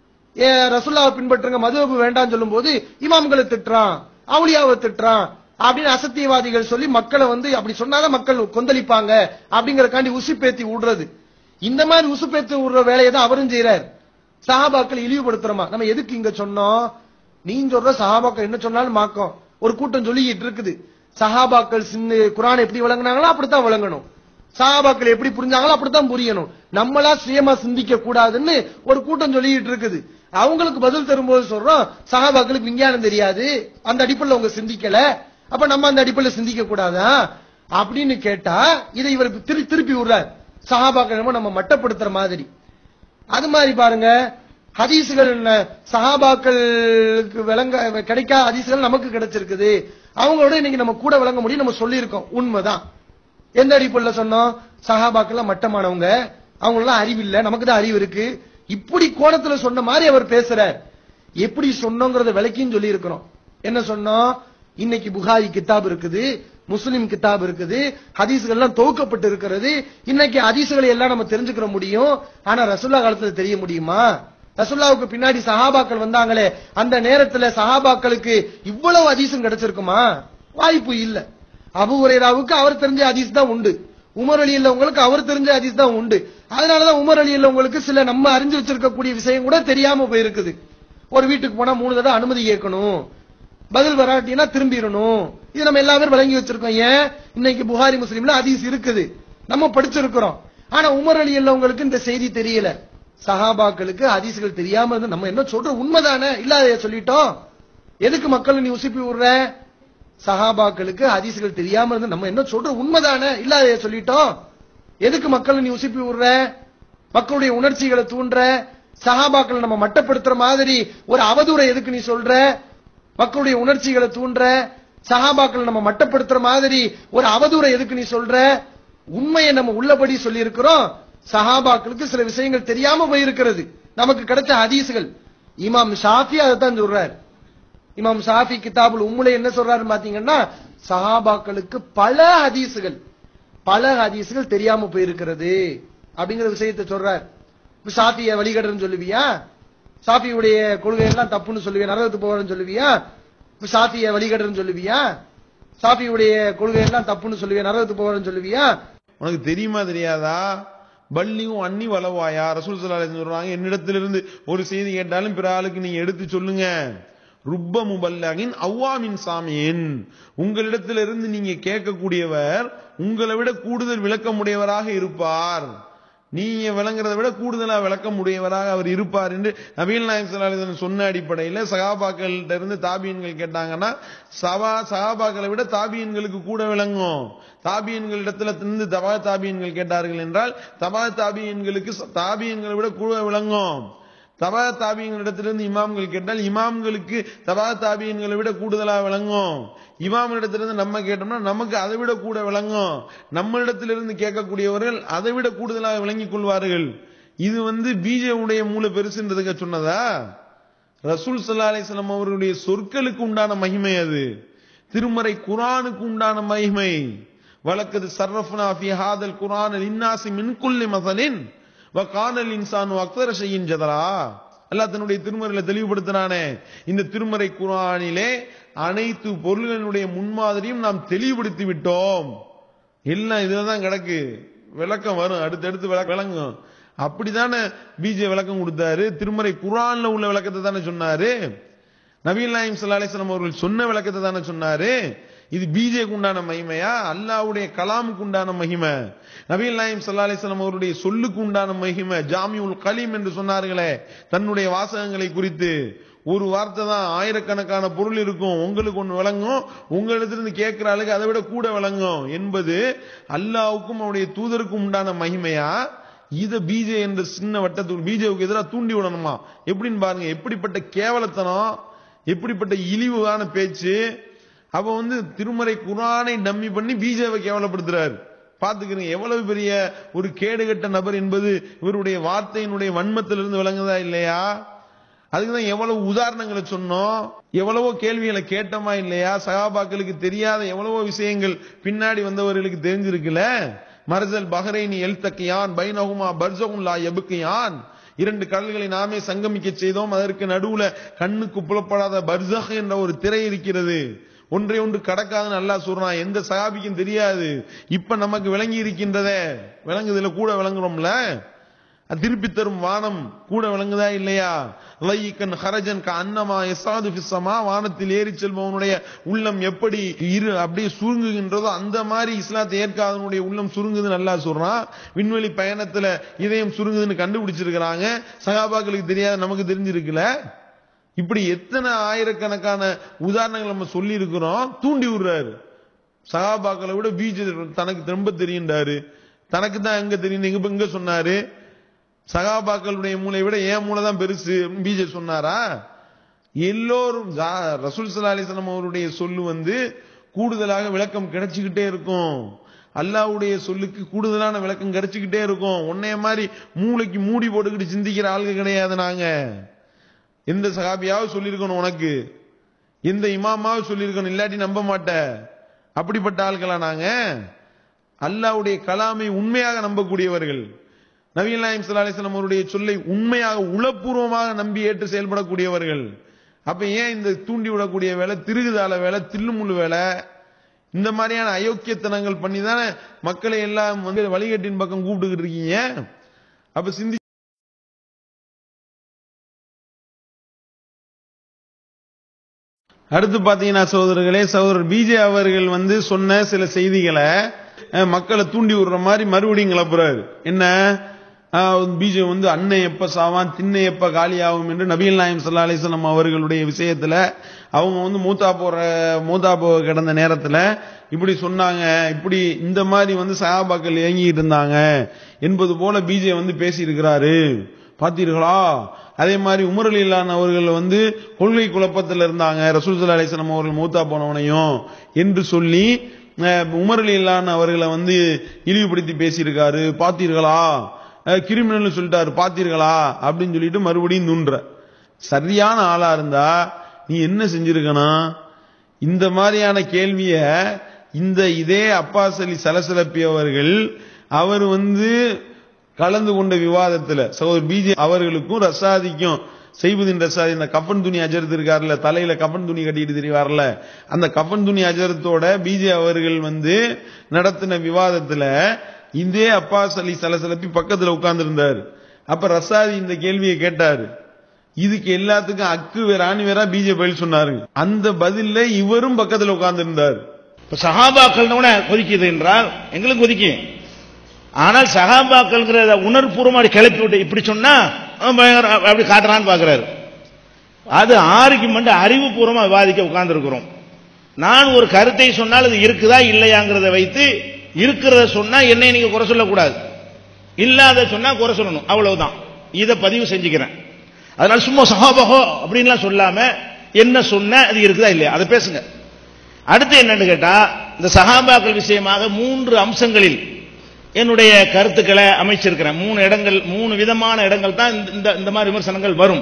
ஏ ரசுல்லாவை பின்பற்றுங்க மதுவப்பு வேண்டாம்னு சொல்லும் போது இமாம்களை திட்டுறான் அவுளியாவை திட்டுறான் அப்படின்னு அசத்தியவாதிகள் சொல்லி மக்களை வந்து அப்படி சொன்னாதான் மக்கள் கொந்தளிப்பாங்க அப்படிங்கறக்காண்டி உசுப்பேத்தி விடுறது இந்த மாதிரி உசுப்பேத்தி விடுற வேலையை தான் அவரும் செய்யறார் சஹாபாக்கள் இழிவுபடுத்துறோமா நம்ம எதுக்கு இங்க சொன்னோம் நீ சொல்ற சஹாபாக்கள் என்ன சொன்னாலும் மாக்கம் ஒரு கூட்டம் சொல்லிக்கிட்டு இருக்குது சஹாபாக்கள் சின்ன குரான் எப்படி விளங்குனாங்களோ அப்படித்தான் விளங்கணும் சஹாபாக்கள் எப்படி புரிஞ்சாங்களோ அப்படித்தான் புரியணும் நம்மளா சுயமா சிந்திக்க கூடாதுன்னு ஒரு கூட்டம் சொல்லிட்டு இருக்குது அவங்களுக்கு பதில் தரும்போது சொல்றோம் சஹாபாக்களுக்கு விஞ்ஞானம் தெரியாது அந்த அடிப்படையில் அவங்க சிந்திக்கல அப்ப நம்ம அந்த அடிப்படையில் சிந்திக்க கூடாதா அப்படின்னு கேட்டா இதை இவர் திரு திருப்பி விடுறார் சஹாபாக்கள் என்னமோ நம்ம மட்டப்படுத்துற மாதிரி அது மாதிரி பாருங்க ஹதீசுகள் என்ன சஹாபாக்களுக்கு விளங்க கிடைக்காத ஹதீசுகள் நமக்கு கிடைச்சிருக்குது அவங்களோட இன்னைக்கு நம்ம கூட விளங்க முடியும் நம்ம சொல்லியிருக்கோம் உண்மைதான் எந்த அடிப்படையில் சொன்னோம் சஹாபாக்கெல்லாம் மட்டமானவங்க அவங்களெல்லாம் அறிவு இல்ல நமக்கு தான் அறிவு இருக்கு இப்படி கோணத்துல சொன்ன மாதிரி அவர் பேசுறார் எப்படி சொன்னோங்கிறத விளக்கியும் சொல்லி இருக்கிறோம் என்ன சொன்னோம் இன்னைக்கு புகாரி கிதாப் இருக்குது முஸ்லிம் கிதாப் இருக்குது ஹதீஸ்கள் எல்லாம் தொகுக்கப்பட்டு இருக்கிறது இன்னைக்கு ஹதீஸ்களை எல்லாம் நம்ம தெரிஞ்சுக்கிற முடியும் ஆனா ரசுல்லா காலத்துல தெரிய முடியுமா ரசுல்லாவுக்கு பின்னாடி சஹாபாக்கள் வந்தாங்களே அந்த நேரத்துல சஹாபாக்களுக்கு இவ்வளவு ஹதீஸும் கிடைச்சிருக்குமா வாய்ப்பு இல்ல அபு உரைராவுக்கு அவர் தெரிஞ்ச ஹதீஸ் தான் உண்டு உமர் அலி உங்களுக்கு அவர் தெரிஞ்ச ஹதீஸ் தான் உண்டு அதனாலதான் உமர் அலி உங்களுக்கு சில நம்ம அறிஞ்சு வச்சிருக்கக்கூடிய விஷயம் கூட தெரியாம போயிருக்குது ஒரு வீட்டுக்கு போனா மூணு தடவை அனுமதி கேட்கணும் பதில் வராட்டினா திரும்பிடணும் இது நம்ம எல்லா பேரும் விளங்கி வச்சிருக்கோம் ஏன் இன்னைக்கு புகாரி முஸ்லீம்ல ஹதீஸ் இருக்குது நம்ம படிச்சிருக்கிறோம் ஆனா உமர் அலி உங்களுக்கு இந்த செய்தி தெரியல சஹாபாக்களுக்கு ஹதீஸ்கள் தெரியாம இருந்து நம்ம என்ன சொல்ற உண்மைதானே இல்லாத சொல்லிட்டோம் எதுக்கு மக்கள் நீ உசுப்பி விடுற சஹாபாக்களுக்கு ஹதீஸ்கள் தெரியாம இருந்து நம்ம என்ன சொல்ற உண்மைதானே இல்லாத சொல்லிட்டோம் எதுக்கு மக்கள் நீ உசுப்பி விடுற மக்களுடைய உணர்ச்சிகளை தூண்டுற சஹாபாக்களை நம்ம மட்டப்படுத்துற மாதிரி ஒரு அவதூறை எதுக்கு நீ சொல்ற மக்களுடைய உணர்ச்சிகளை தூண்டுற சஹாபாக்களை நம்ம மட்டப்படுத்துற மாதிரி ஒரு அவதூறை எதுக்கு நீ சொல்ற உண்மையை நம்ம உள்ளபடி சொல்லி இருக்கிறோம் சஹாபாக்களுக்கு சில விஷயங்கள் தெரியாம போயிருக்கிறது நமக்கு கிடைச்ச ஹதீஸ்கள் இமாம் ஷாஃபி அதைத்தான் சொல்றாரு இமாம் ஷாஃபி கிதாபுல் உம்முல என்ன சொல்றாரு பாத்தீங்கன்னா சஹாபாக்களுக்கு பல ஹதீஸ்கள் பல ஹதீஸ்கள் தெரியாம போயிருக்கிறது அப்படிங்கிற விஷயத்தை சொல்றார் இப்ப ஷாஃபிய வழிகடுன்னு சொல்லுவியா ஷாஃபியுடைய கொள்கை எல்லாம் தப்புன்னு சொல்லுவியா நரகத்துக்கு போறன்னு சொல்லுவியா இப்ப ஷாஃபிய வழிகடுன்னு சொல்லுவியா ஷாஃபியுடைய கொள்கை எல்லாம் தப்புன்னு சொல்லுவியா நரகத்துக்கு போறன்னு சொல்லுவியா உனக்கு தெரியுமா தெரியாதா பள்ளியும் அன்னி வளவாயா ரசூல் ஸல்லல்லாஹு அலைஹி வஸல்லம் சொல்றாங்க என்னிடத்திலிருந்து ஒரு செய்தி கேட்டாலும் பிற ஆளுக்கு நீங்க எடுத்து சொல்லுங்க ருப்ப முபல்லகின் அவ்வாமின் சாமியின் உங்களிடத்திலிருந்து நீங்க கேட்கக்கூடியவர் உங்களை விட கூடுதல் விளக்கமுடையவராக இருப்பார் நீங்க விளங்குறதை விட கூடுதலா விளக்கமுடையவராக அவர் இருப்பார் என்று நபீல் நாயகம் ஸல்லல்லாஹு அலைஹி வஸல்லம் சொன்ன அடிப்படையில் சகாபாக்கள்கிட்ட இருந்து தாபியன்கள் கேட்டாங்கன்னா சபா சகாபாக்களை விட தாபியன்களுக்கு கூட விளங்கும் தாபியன்களிடத்துல இருந்து தபா தாபியன்கள் கேட்டார்கள் என்றால் தபா தாபியன்களுக்கு ச- தாபியன்களை விட கூட விளங்கும் தபா தாபியங்களிடத்திலிருந்து இமாம்கள் கேட்டால் இமாம்களுக்கு தபா தாபியன்களை விட கூடுதலா விளங்கும் இமாமிடத்திலிருந்து நம்ம கேட்டோம்னா நமக்கு அதை விட கூட விளங்கும் நம்மளிடத்திலிருந்து கேட்கக்கூடியவர்கள் அதை விட கூடுதலாக விளங்கிக் கொள்வார்கள் இது வந்து பிஜே உடைய மூல பெருசுன்றதுக்கு சொன்னதா ரசூல் ஸல்லல்லாஹு அலைஹி வஸல்லம் அவர்களுடைய சொற்களுக்கு உண்டான மகிமை அது திருமறை குரானுக்கு உண்டான மகிமை வழக்கது சர்ரஃப்னா ஃபி ஹாதல் குரான் இன்னாசி மின் குல்லி மசலின் வ கானல் இன்சானு அக்தர ஷையின் ஜதரா அல்லாஹ் தன்னுடைய திருமறையில தெளிவுபடுத்தினானே இந்த திருமறை குரானிலே அனைத்து பொருள்களுடைய முன்மாதிரியும் நாம் தெளிவுபடுத்தி விட்டோம் எல்லாம் இதுல தான் கிடக்கு விளக்கம் வரும் அடுத்தடுத்து விளக்க விளங்கும் அப்படித்தானே பிஜே விளக்கம் கொடுத்தாரு திருமறை குரான்ல உள்ள விளக்கத்தை தானே சொன்னாரு நபீல் நாயம் ஸல்லல்லாஹு அலைஹி வஸல்லம் அவர்கள் சொன்ன விளக்கத்தை தானே சொன்னாரு இது பிஜேக்கு உண்டான மகிமையா அல்லாஹ்வுடைய கலாமுக்கு உண்டான மகிமை நபீல் நாயம் ஸல்லல்லாஹு அலைஹி வஸல்லம் அவருடைய சொல்லுக்கு உண்டான மகிமை ஜாமியுல் கலீம் என்று சொன்னார்களே தன்னுடைய வாசகங்களை குறித்து ஒரு வார்த்தை தான் ஆயிரக்கணக்கான பொருள் இருக்கும் உங்களுக்கு ஒன்று விளங்கும் உங்களிடத்திலிருந்து கேட்கிற ஆளுக்கு அதை விட கூட விளங்கும் என்பது அல்லாவுக்கும் அவருடைய தூதருக்கும் உண்டான மகிமையா இத பிஜே என்ற சின்ன வட்டத்துக்கு பிஜேவுக்கு எதிராக தூண்டி விடணுமா எப்படின்னு பாருங்க எப்படிப்பட்ட கேவலத்தனம் எப்படிப்பட்ட இழிவான பேச்சு அவ வந்து திருமறை குரானை டம்மி பண்ணி பிஜேவை கேவலப்படுத்துறாரு பாத்துக்கிறீங்க எவ்வளவு பெரிய ஒரு கேடுகட்ட நபர் என்பது இவருடைய வார்த்தையினுடைய வன்மத்திலிருந்து விளங்குதா இல்லையா அதுக்கு தான் எவ்வளவு உதாரணங்களை சொன்னோம் எவ்வளவோ கேள்விகளை கேட்டோமா இல்லையா சகாபாக்களுக்கு தெரியாத எவ்வளவோ விஷயங்கள் பின்னாடி வந்தவர்களுக்கு தெரிஞ்சிருக்குல்ல மரசல் பஹரைனி எல்தக்கியான் பைனகுமா பர்சகுன் லா எபுக்கியான் இரண்டு கடல்களை நாமே சங்கமிக்க செய்தோம் அதற்கு நடுவுல கண்ணுக்கு புலப்படாத பர்சக் என்ற ஒரு திரை இருக்கிறது ஒன்றை ஒன்று கடக்காதுன்னு அல்லாஹ் சொல்றான் எந்த சகாபிக்கும் தெரியாது இப்ப நமக்கு விளங்கி இருக்கின்றதே விளங்குதுல கூட விளங்குறோம்ல அது திருப்பி தரும் வானம் கூட விளங்குதா இல்லையா லைக்கன் ஹரஜன் க அன்னமா எசாது பிசமா வானத்தில் ஏறி செல்பவனுடைய உள்ளம் எப்படி இரு அப்படியே சுருங்குகின்றதோ அந்த மாதிரி இஸ்லாத்தை ஏற்காதவனுடைய உள்ளம் சுருங்குதுன்னு நல்லா சொல்றான் விண்வெளி பயணத்துல இதயம் சுருங்குதுன்னு கண்டுபிடிச்சிருக்கிறாங்க சகாபாக்களுக்கு தெரியாத நமக்கு தெரிஞ்சிருக்குல இப்படி எத்தனை ஆயிரக்கணக்கான உதாரணங்கள் நம்ம சொல்லி இருக்கிறோம் தூண்டி விடுறாரு சகாபாக்களை விட பீஜ தனக்கு ரொம்ப தெரியுண்டாரு தனக்கு தான் எங்க தெரியும் இங்க இங்க சொன்னாரு சகாபாக்களுடைய மூளை விட என் மூளை தான் பெருசு பீஜ சொன்னாரா எல்லோரும் ஜா- ரசூல் சல்லா அலிஸ்லாம் அவருடைய சொல்லு வந்து கூடுதலாக விளக்கம் கிடைச்சுக்கிட்டே இருக்கும் அல்லாஹ்வுடைய சொல்லுக்கு கூடுதலான விளக்கம் கிடைச்சுக்கிட்டே இருக்கும் உன்னைய மாதிரி மூளைக்கு மூடி போட்டுக்கிட்டு சிந்திக்கிற ஆளுங்க கிடையாது நாங்க எந்த சகாபியாவது சொல்லியிருக்கணும் உனக்கு எந்த இமாமாவது சொல்லியிருக்கணும் இல்லாட்டி நம்ப மாட்ட அப்படிப்பட்ட ஆட்களா நாங்க அல்லாஹ்வுடைய கலாமை உண்மையாக நம்பக்கூடியவர்கள் நவீன் நாயம் ஸல்லல்லாஹு அலைஹி வஸல்லம் அவருடைய சொல்லை உண்மையாக உளப்பூர்வமாக நம்பி ஏற்று செயல்படக்கூடியவர்கள் அப்ப ஏன் இந்த தூண்டி விடக்கூடிய வேலை திருகுதால வேலை தில்லுமுள்ளு வேலை இந்த மாதிரியான அயோக்கியத்தனங்கள் பண்ணி தானே மக்களை எல்லாம் வந்து வழிகட்டின் பக்கம் கூப்பிட்டுக்கிட்டு இருக்கீங்க அப்ப சிந்தி அடுத்து பாத்தீங்கன்னா சகோதரர்களே சகோதரர் பிஜே அவர்கள் வந்து சொன்ன சில செய்திகளை அஹ், மக்களை தூண்டி விடுற மாதிரி மறுபடியும் கிளப்புறாரு என்ன பிஜே வந்து அன்னை எப்ப சாவான் திண்ணை எப்ப காலியாகும் என்று நபிகள் நாயம் சல்லா அலிஸ்லாம் அவர்களுடைய விஷயத்துல அவங்க வந்து மூத்தா போற மூத்தா போ கிடந்த நேரத்துல இப்படி சொன்னாங்க இப்படி இந்த மாதிரி வந்து சகாபாக்கள் இயங்கிட்டு இருந்தாங்க என்பது போல பிஜே வந்து பேசியிருக்கிறாரு பார்த்தீர்களா அதே மாதிரி உமர் அலிலான் அவர்கள் வந்து கொள்கை குழப்பத்தில் இருந்தாங்க ரசூல் சல்லா அலிஸ்லாம் அவர்கள் மூத்தா போனவனையும் என்று சொல்லி அஹ், உமர் அலிலான் அவர்களை வந்து இழிவுபடுத்தி பேசியிருக்காரு பார்த்தீர்களா கிரிமினல் சொல்லிட்டாரு பார்த்தீர்களா அப்படின்னு சொல்லிட்டு மறுபடியும் தூண்டுற சரியான ஆளா இருந்தா நீ என்ன செஞ்சிருக்கணும் இந்த மாதிரியான கேள்விய இந்த இதே அப்பாஸ் அலி சலசலப்பி அவர்கள் அவர் வந்து கலந்து கொண்ட விவாதத்துல சகோதரர் பிஜே அவர்களுக்கும் ரசாதிக்கும் செய்வதின் ரசாதி இந்த கஃபன் துணி அஜரத் இருக்காருல்ல தலையில கஃபன் துணி கட்டிட்டு தெரிவார்ல அந்த கஃபன் துணி அஜரத்தோட பிஜே அவர்கள் வந்து நடத்தின விவாதத்துல இதே அப்பாஸ் அலி சலசலப்பி பக்கத்துல உட்கார்ந்து இருந்தாரு அப்ப ரசாதி இந்த கேள்வியை கேட்டாரு இதுக்கு எல்லாத்துக்கும் அக்கு வேற ஆணி வேற பிஜே பதில் சொன்னாரு அந்த பதில்ல இவரும் பக்கத்துல உட்கார்ந்து இருந்தார் இப்ப சகாபாக்கள் கொதிக்குது என்றால் எங்களுக்கு கொதிக்கும் ஆனால் சகாபாக்கள்ங்கிற உணர்வுபூர்வமாக கிளப்பி விட்டு இப்படி சொன்னா அவன் பயங்கர அப்படி காட்டுறான்னு பாக்குறாரு அது ஆர்குமெண்ட் அறிவுபூர்வமா விவாதிக்க உட்கார்ந்து நான் ஒரு கருத்தை சொன்னால் அது இருக்குதா இல்லையாங்கிறத வைத்து இருக்கிறத சொன்னா என்னை நீங்க குறை சொல்லக்கூடாது இல்லாத சொன்னா குறை சொல்லணும் அவ்வளவுதான் இதை பதிவு செஞ்சுக்கிறேன் அதனால சும்மா சகாபகோ அப்படின்லாம் சொல்லாம என்ன சொன்ன அது இருக்குதா இல்லையா அதை பேசுங்க அடுத்து என்னன்னு கேட்டா இந்த சகாபாக்கள் விஷயமாக மூன்று அம்சங்களில் என்னுடைய கருத்துக்களை அமைச்சிருக்கிறேன் மூணு இடங்கள் மூணு விதமான இடங்கள் தான் இந்த- இந்த இந்த மாதிரி விமர்சனங்கள் வரும்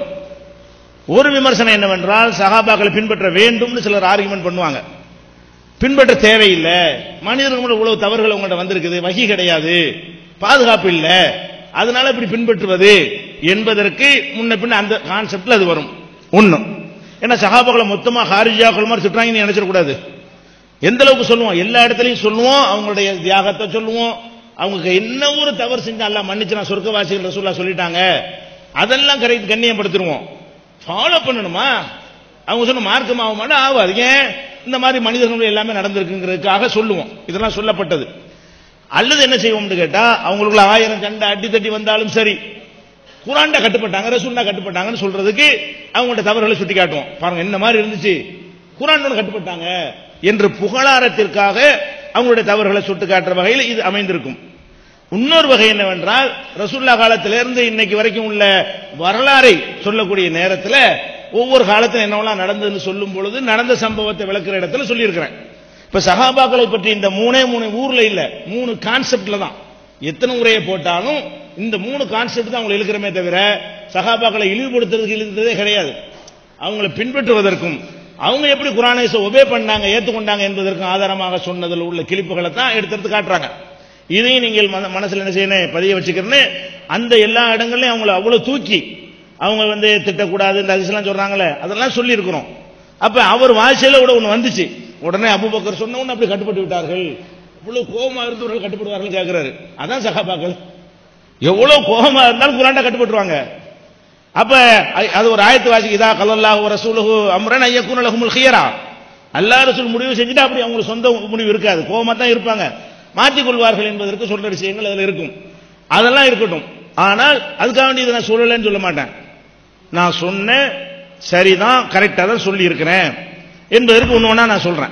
ஒரு விமர்சனம் என்னவென்றால் சகாபாக்களை பின்பற்ற வேண்டும்னு சிலர் ஆர்குமெண்ட் பண்ணுவாங்க பின்பற்ற தேவையில்லை மனிதர்கள் இவ்வளவு தவறுகள் உங்கள்ட்ட வந்திருக்குது வகி கிடையாது பாதுகாப்பு இல்ல அதனால இப்படி பின்பற்றுவது என்பதற்கு முன்ன பின்ன அந்த கான்செப்ட்ல அது வரும் ஒண்ணு ஏன்னா சகாபாக்களை மொத்தமா ஹாரிஜாக்கள் மாதிரி சுற்றாங்கன்னு நினைச்சிடக்கூடாது எந்த அளவுக்கு சொல்லுவோம் எல்லா இடத்துலையும் சொல்லுவோம் அவங்களுடைய தியாகத்தை சொல்லுவோம் அவங்க என்ன ஒரு தவறு செஞ்சா அல்லாஹ் மன்னிச்சு நான் சொர்க்கவாசிகள் ரசூல்லா சொல்லிட்டாங்க அதெல்லாம் கரெக்ட் கண்ணியப்படுத்திடுவோம் ஃபாலோ பண்ணணுமா அவங்க சொன்ன மார்க்கம் ஆகுமானா ஆகாது ஏன் இந்த மாதிரி மனிதர்கள் எல்லாமே நடந்திருக்குங்கிறதுக்காக சொல்லுவோம் இதெல்லாம் சொல்லப்பட்டது அல்லது என்ன செய்வோம்னு கேட்டா அவங்களுக்குள்ள ஆயிரம் சண்டை அடி தட்டி வந்தாலும் சரி குரான்ட கட்டுப்பட்டாங்க ரசூல்லா கட்டுப்பட்டாங்கன்னு சொல்றதுக்கு அவங்கள்ட்ட தவறுகளை சுட்டி காட்டுவோம் பாருங்க என்ன மாதிரி இருந்துச்சு குரானோட கட்டுப்பட்டாங்க என்று புகழாரத்திற்காக அவங்களுடைய தவறுகளை சுட்டி காட்டுற வகையில் இது அமைந்திருக்கும் இன்னொரு வகை என்னவென்றால் ரசூல்லா காலத்திலிருந்து இன்னைக்கு வரைக்கும் உள்ள வரலாறை சொல்லக்கூடிய நேரத்தில் ஒவ்வொரு காலத்தில் என்னவெல்லாம் நடந்ததுன்னு சொல்லும் பொழுது நடந்த சம்பவத்தை விளக்குற இடத்துல சொல்லியிருக்கிறேன் இப்ப சகாபாக்களை பற்றி இந்த மூணே மூணு ஊர்ல இல்ல மூணு கான்செப்ட்ல தான் எத்தனை உரையை போட்டாலும் இந்த மூணு கான்செப்ட் தான் அவங்களை இழுக்கிறமே தவிர சகாபாக்களை இழிவுபடுத்துறதுக்கு இழுத்ததே கிடையாது அவங்களை பின்பற்றுவதற்கும் அவங்க எப்படி குரானேச ஒபே பண்ணாங்க ஏத்துக்கொண்டாங்க என்பதற்கும் ஆதாரமாக சொன்னதில் உள்ள கிளிப்புகளை தான் எடுத்து எடுத்து காட்டுறாங்க இதையும் நீங்கள் மன- மனசுல என்ன செய்யணும் பதிய வச்சுக்கிறேன்னு அந்த எல்லா இடங்கள்லயும் அவங்கள அவ்வளவு தூக்கி அவங்க வந்து திட்டக்கூடாது இந்த அதிசயம் சொல்றாங்களே அதெல்லாம் சொல்லி இருக்கிறோம் அப்ப அவர் வாழ்க்கையில கூட ஒண்ணு வந்துச்சு உடனே அபுபக்கர் சொன்ன உடனே அப்படி கட்டுப்பட்டு விட்டார்கள் இவ்வளவு கோபமா இருந்தவர்கள் கட்டுப்படுவார்கள் கேட்கிறாரு அதான் சகாபாக்கள் எவ்வளவு கோபமா இருந்தாலும் குரான்டா கட்டுப்பட்டுருவாங்க அப்ப அ- அது ஒரு ஆயத்து வாசி இதா கல்லல்லாஹு வ ரசூலுஹு அம்ரன் ஐயக்குன லஹுமுல் ஹியரா அல்லாஹ் ரசூல் முடிவு செஞ்சுட்டு அப்படி அவங்களுக்கு சொந்த முடிவு இருக்காது கோவமா தான் இருப்பாங்க மாற்றிக் கொள்வார்கள் என்பதற்கு சொல்ற விஷயங்கள் அதுல இருக்கும் அதெல்லாம் இருக்கட்டும் ஆனால் அதுக்காக வேண்டி இதை நான் சொல்லலைன்னு சொல்ல மாட்டேன் நான் சொன்னேன் சரிதான் கரெக்டா தான் சொல்லி இருக்கிறேன் என்பதற்கு ஒண்ணு ஒண்ணா நான் சொல்றேன்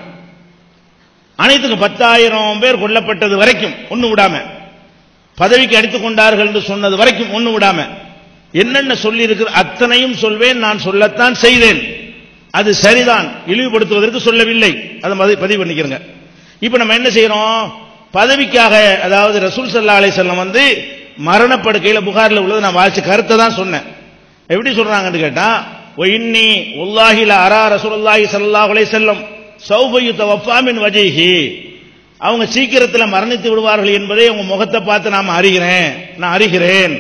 அனைத்துக்கும் பத்தாயிரம் பேர் கொல்லப்பட்டது வரைக்கும் ஒண்ணு விடாம பதவிக்கு அடித்துக் கொண்டார்கள் என்று சொன்னது வரைக்கும் ஒண்ணு விடாம என்னென்ன சொல்லி இருக்கிற அத்தனையும் சொல்வேன் நான் சொல்லத்தான் செய்தேன் அது சரிதான் இழிவுபடுத்துவதற்கு சொல்லவில்லை அதை மதி- பதிவு பண்ணிக்கிறங்க இப்ப நம்ம என்ன செய்யறோம் பதவிக்காக அதாவது ரசூல் சல்லா அலைஹிஸ்ஸலாம் வந்து மரணப்படுக்கையில புகார்ல உள்ளது நான் வாசிச்ச கருத்தை தான் சொன்னேன் எப்படி சொல்றாங்கன்னு கேட்டா "ஒ இன்னி உல்லாஹில அரா ரசூலுல்லாஹி ஸல்லல்லாஹு அலைஹி வஸல்லம் சௌப யுத்தவஃபா மின் வஜீஹி அவங்க சீக்கிரத்தில் மரணித்து விடுவார்கள் என்பதை உங்க முகத்தை பார்த்து நான் அறிகிறேன் நான் அறிகிறேன்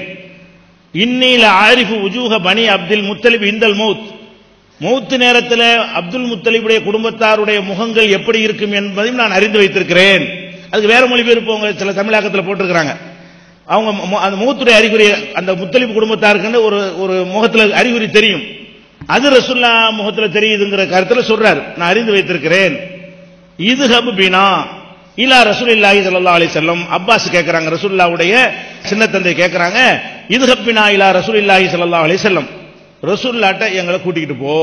இன்னில ஆரிஃபு உஜூஹ பனி அப்துல் முத்தலிப் இந்தல் மௌத் மௌத்து நேரத்தில் அப்துல் முத்தலிபுடைய குடும்பத்தாருடைய முகங்கள் எப்படி இருக்கும் என்பதையும் நான் அறிந்து வைத்திருக்கிறேன் அதுக்கு வேற மொழிபெயர்ப்பு அவங்க சில தமிழாக்கத்தில் போட்டிருக்கிறாங்க அவங்க மு- அந்த மூத்துடைய அறிகுறி அந்த முத்தலிப் குடும்பத்தாருக்குன்னு ஒரு ஒரு முகத்துல அறிகுறி தெரியும் அது ரசுல்லா முகத்துல தெரியுதுங்கிற கருத்துல சொல்றாரு நான் அறிந்து வைத்திருக்கிறேன் இது ஹபு பினா இலா ரசூலுல்லாஹி ஸல்லல்லாஹு அலைஹி வஸல்லம் அப்பாஸ் கேக்குறாங்க ரசூலுல்லாஹ்வுடைய சின்ன தந்தை கேக்குறாங்க இதுஹப்பினா இலா ரசூலுல்லாஹி ஸல்லல்லாஹு அலைஹி வஸல்லம் ரசூலுல்லாஹ்ட்ட எங்களை கூட்டிக்கிட்டு போ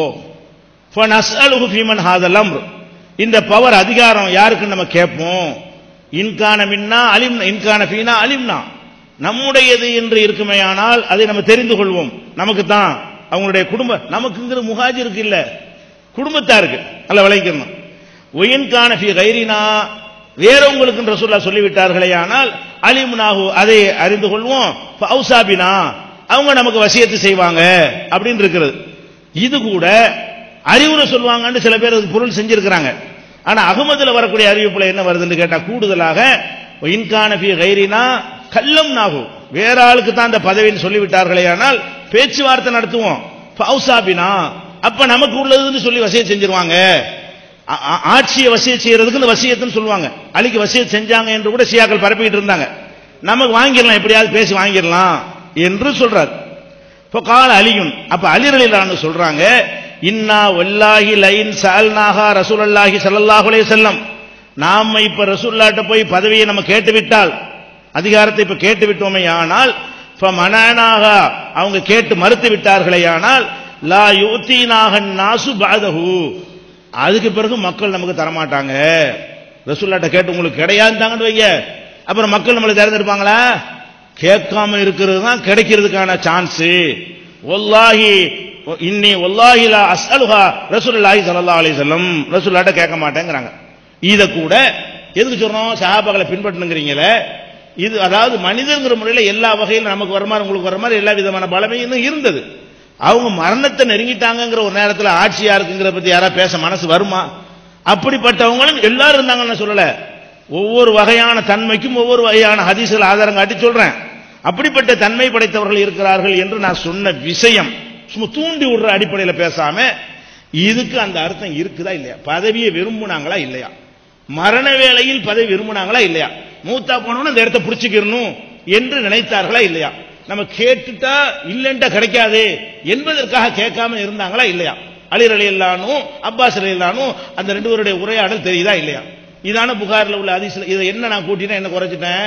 ஃபனஸ்அலுஹு ஃபீமன் ஹாதல் அம்ர் இந்த பவர் அதிகாரம் யாருக்கு நம்ம கேட்போம் இன்கான மின்னா அலிம் இன்கான ஃபீனா அலிம்னா நம்முடையது என்று இருக்குமேயானால் அதை நம்ம தெரிந்து கொள்வோம் நமக்கு தான் அவங்களுடைய குடும்ப நமக்குங்கிற முஹாஜிருக்கு இல்ல குடும்பத்தாருக்கு நல்ல விளைக்கணும் ஒயின்கான ஃபி கைரினா வேறவங்களுக்கு ரசூல்லா சொல்லிவிட்டார்களே ஆனால் அலிம்னாஹு அதை அறிந்து கொள்வோம் ஃபௌசாபினா அவங்க நமக்கு வசியத்து செய்வாங்க அப்படின்னு இருக்கிறது இது கூட அறிவுரை சொல்லுவாங்கன்னு சில பேர் அதுக்கு பொருள் செஞ்சிருக்கிறாங்க ஆனா அகமதுல வரக்கூடிய அறிவிப்புல என்ன வருதுன்னு கேட்டா கூடுதலாக இன்கான ஃபி கைரினா கல்லம் நாகு வேற ஆளுக்கு தான் அந்த பதவின்னு சொல்லிவிட்டார்களே ஆனால் பேச்சுவார்த்தை நடத்துவோம் ஃபௌசாபினா அப்ப நமக்கு உள்ளதுன்னு சொல்லி வசியம் செஞ்சிருவாங்க ஆ- ஆ- ஆட்சியை வசிய செய்யறதுக்கு இந்த வசியத்துன்னு சொல்லுவாங்க அலிக்கு வசியம் செஞ்சாங்க என்று கூட சியாக்கள் பரப்பிக்கிட்டு இருந்தாங்க நமக்கு வாங்கிடலாம் எப்படியாவது பேசி வாங்கிடலாம் என்று சொல்றார் இப்போ கால அலியுன் அப்ப அலிரலிலான்னு சொல்றாங்க இன்னா வல்லாஹி லைன் சால்நாகா ரசூலல்லாஹி ஸல்லல்லாஹு அலைஹி வஸல்லம் நாம இப்ப ரசூல்லாட்ட போய் பதவியை நம்ம கேட்டு விட்டால் அதிகாரத்தை இப்ப கேட்டு விட்டோமே ஆனால் மனானாக அவங்க கேட்டு மறுத்து விட்டார்களே ஆனால் லா யூத்தீனாக நாசு பாதஹு அதுக்கு பிறகு மக்கள் நமக்கு தரமாட்டாங்க ரசூல்லாட்ட கேட்டு உங்களுக்கு கிடையாதுதாங்கன்னு வைங்க அப்புறம் மக்கள் நம்மளை தேர்ந்தெடுப்பாங்களா கேட்காம இருக்கிறது தான் கிடைக்கிறதுக்கான சான்ஸ் ஒல்லாஹி இன்னி ஒல்லாஹி லா அஸ்அலுஹா ரசூலுல்லாஹி ஸல்லல்லாஹு அலைஹி வஸல்லம் ரசூலுல்லாட்ட கேட்க மாட்டேங்கிறாங்க இத கூட எதுக்கு சொல்றோம் சஹாபாக்களை பின்பற்றணுங்கிறீங்களே இது அதாவது மனிதங்கிற முறையில் எல்லா வகையிலும் நமக்கு வர மாதிரி உங்களுக்கு வர மாதிரி எல்லா விதமான பலமையும் இருந்தது அவங்க மரணத்தை நெருங்கிட்டாங்கங்கிற ஒரு நேரத்தில் ஆட்சியா இருக்குங்கிற பத்தி யாரா பேச மனசு வருமா அப்படிப்பட்டவங்களும் எல்லாரும் இருந்தாங்கன்னு நான் சொல்லல ஒவ்வொரு வகையான தன்மைக்கும் ஒவ்வொரு வகையான ஹதீஸ்கள் ஆதாரம் காட்டி சொல்றேன் அப்படிப்பட்ட தன்மை படைத்தவர்கள் இருக்கிறார்கள் என்று நான் சொன்ன விஷயம் சும்மா தூண்டி விடுற அடிப்படையில் பேசாம இதுக்கு அந்த அர்த்தம் இருக்குதா இல்லையா பதவியை விரும்புனாங்களா இல்லையா மரண வேளையில் பதவி விரும்புனாங்களா இல்லையா மூத்தா போனோம்னு அந்த இடத்த பிடிச்சிக்கிறணும் என்று நினைத்தார்களா இல்லையா நம்ம கேட்டுட்டா இல்லைன்ட்டா கிடைக்காது என்பதற்காக கேட்காம இருந்தாங்களா இல்லையா அலிர் அலி இல்லானும் அப்பாஸ் அலி இல்லானும் அந்த ரெண்டு பேருடைய உரையாடல் தெரியுதா இல்லையா இதான புகார்ல உள்ள அதிசல இதை என்ன நான் கூட்டினேன் என்ன குறைச்சிட்டேன்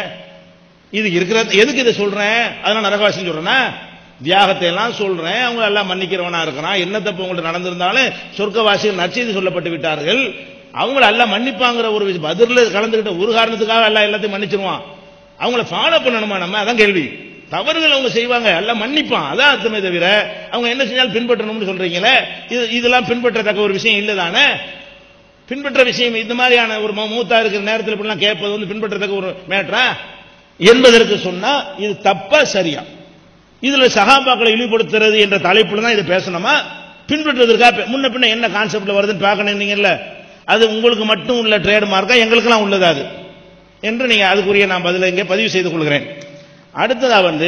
இது இருக்கிற எதுக்கு இதை சொல்றேன் அதெல்லாம் நரகவாசி சொல்றேன்னா தியாகத்தை எல்லாம் சொல்றேன் அவங்க எல்லாம் மன்னிக்கிறவனா இருக்கிறான் என்ன தப்பு உங்கள்ட்ட நடந்திருந்தாலும் சொர்க்கவாசிகள் நற்செய்தி சொல்லப்பட்டு விட்டார்கள் அவங்கள எல்லாம் மன்னிப்பாங்கிற ஒரு விஷயம் பதிரில் கலந்துகிட்ட ஒரு காரணத்துக்காக எல்லாம் எல்லாத்தையும் மன்னிச்சிருவான் அவங்கள ஃபாலோ பண்ணணுமா நம்ம அதான் கேள்வி தவறுகள் அவங்க செய்வாங்க எல்லாம் மன்னிப்பான் அதான் அர்த்தமே தவிர அவங்க என்ன செஞ்சாலும் பின்பற்றணும்னு சொல்றீங்களே இது இதெல்லாம் பின்பற்றத்தக்க ஒரு விஷயம் இல்லதானே பின்பற்ற விஷயம் இந்த மாதிரியான ஒரு ம- மூத்தா இருக்கிற நேரத்தில் இப்படிலாம் கேட்பது வந்து பின்பற்றத்தக்க ஒரு மேட்டரா என்பதற்கு சொன்னா இது தப்பா சரியா இதுல சகாபாக்களை இழிவுபடுத்துறது என்ற தலைப்புல தான் இதை பேசணுமா பின்பற்றுவதற்காக பே- முன்ன பின்ன என்ன கான்செப்ட்ல வருதுன்னு பார்க்கணும் நீங்கல்ல அது உங்களுக்கு மட்டும் உள்ள ட்ரேட் மார்க்கா எங்களுக்கெல்லாம் உள்ளது அது என்று நீங்க அதுக்குரிய நான் பதில இங்கே பதிவு செய்து கொள்கிறேன் அடுத்ததா வந்து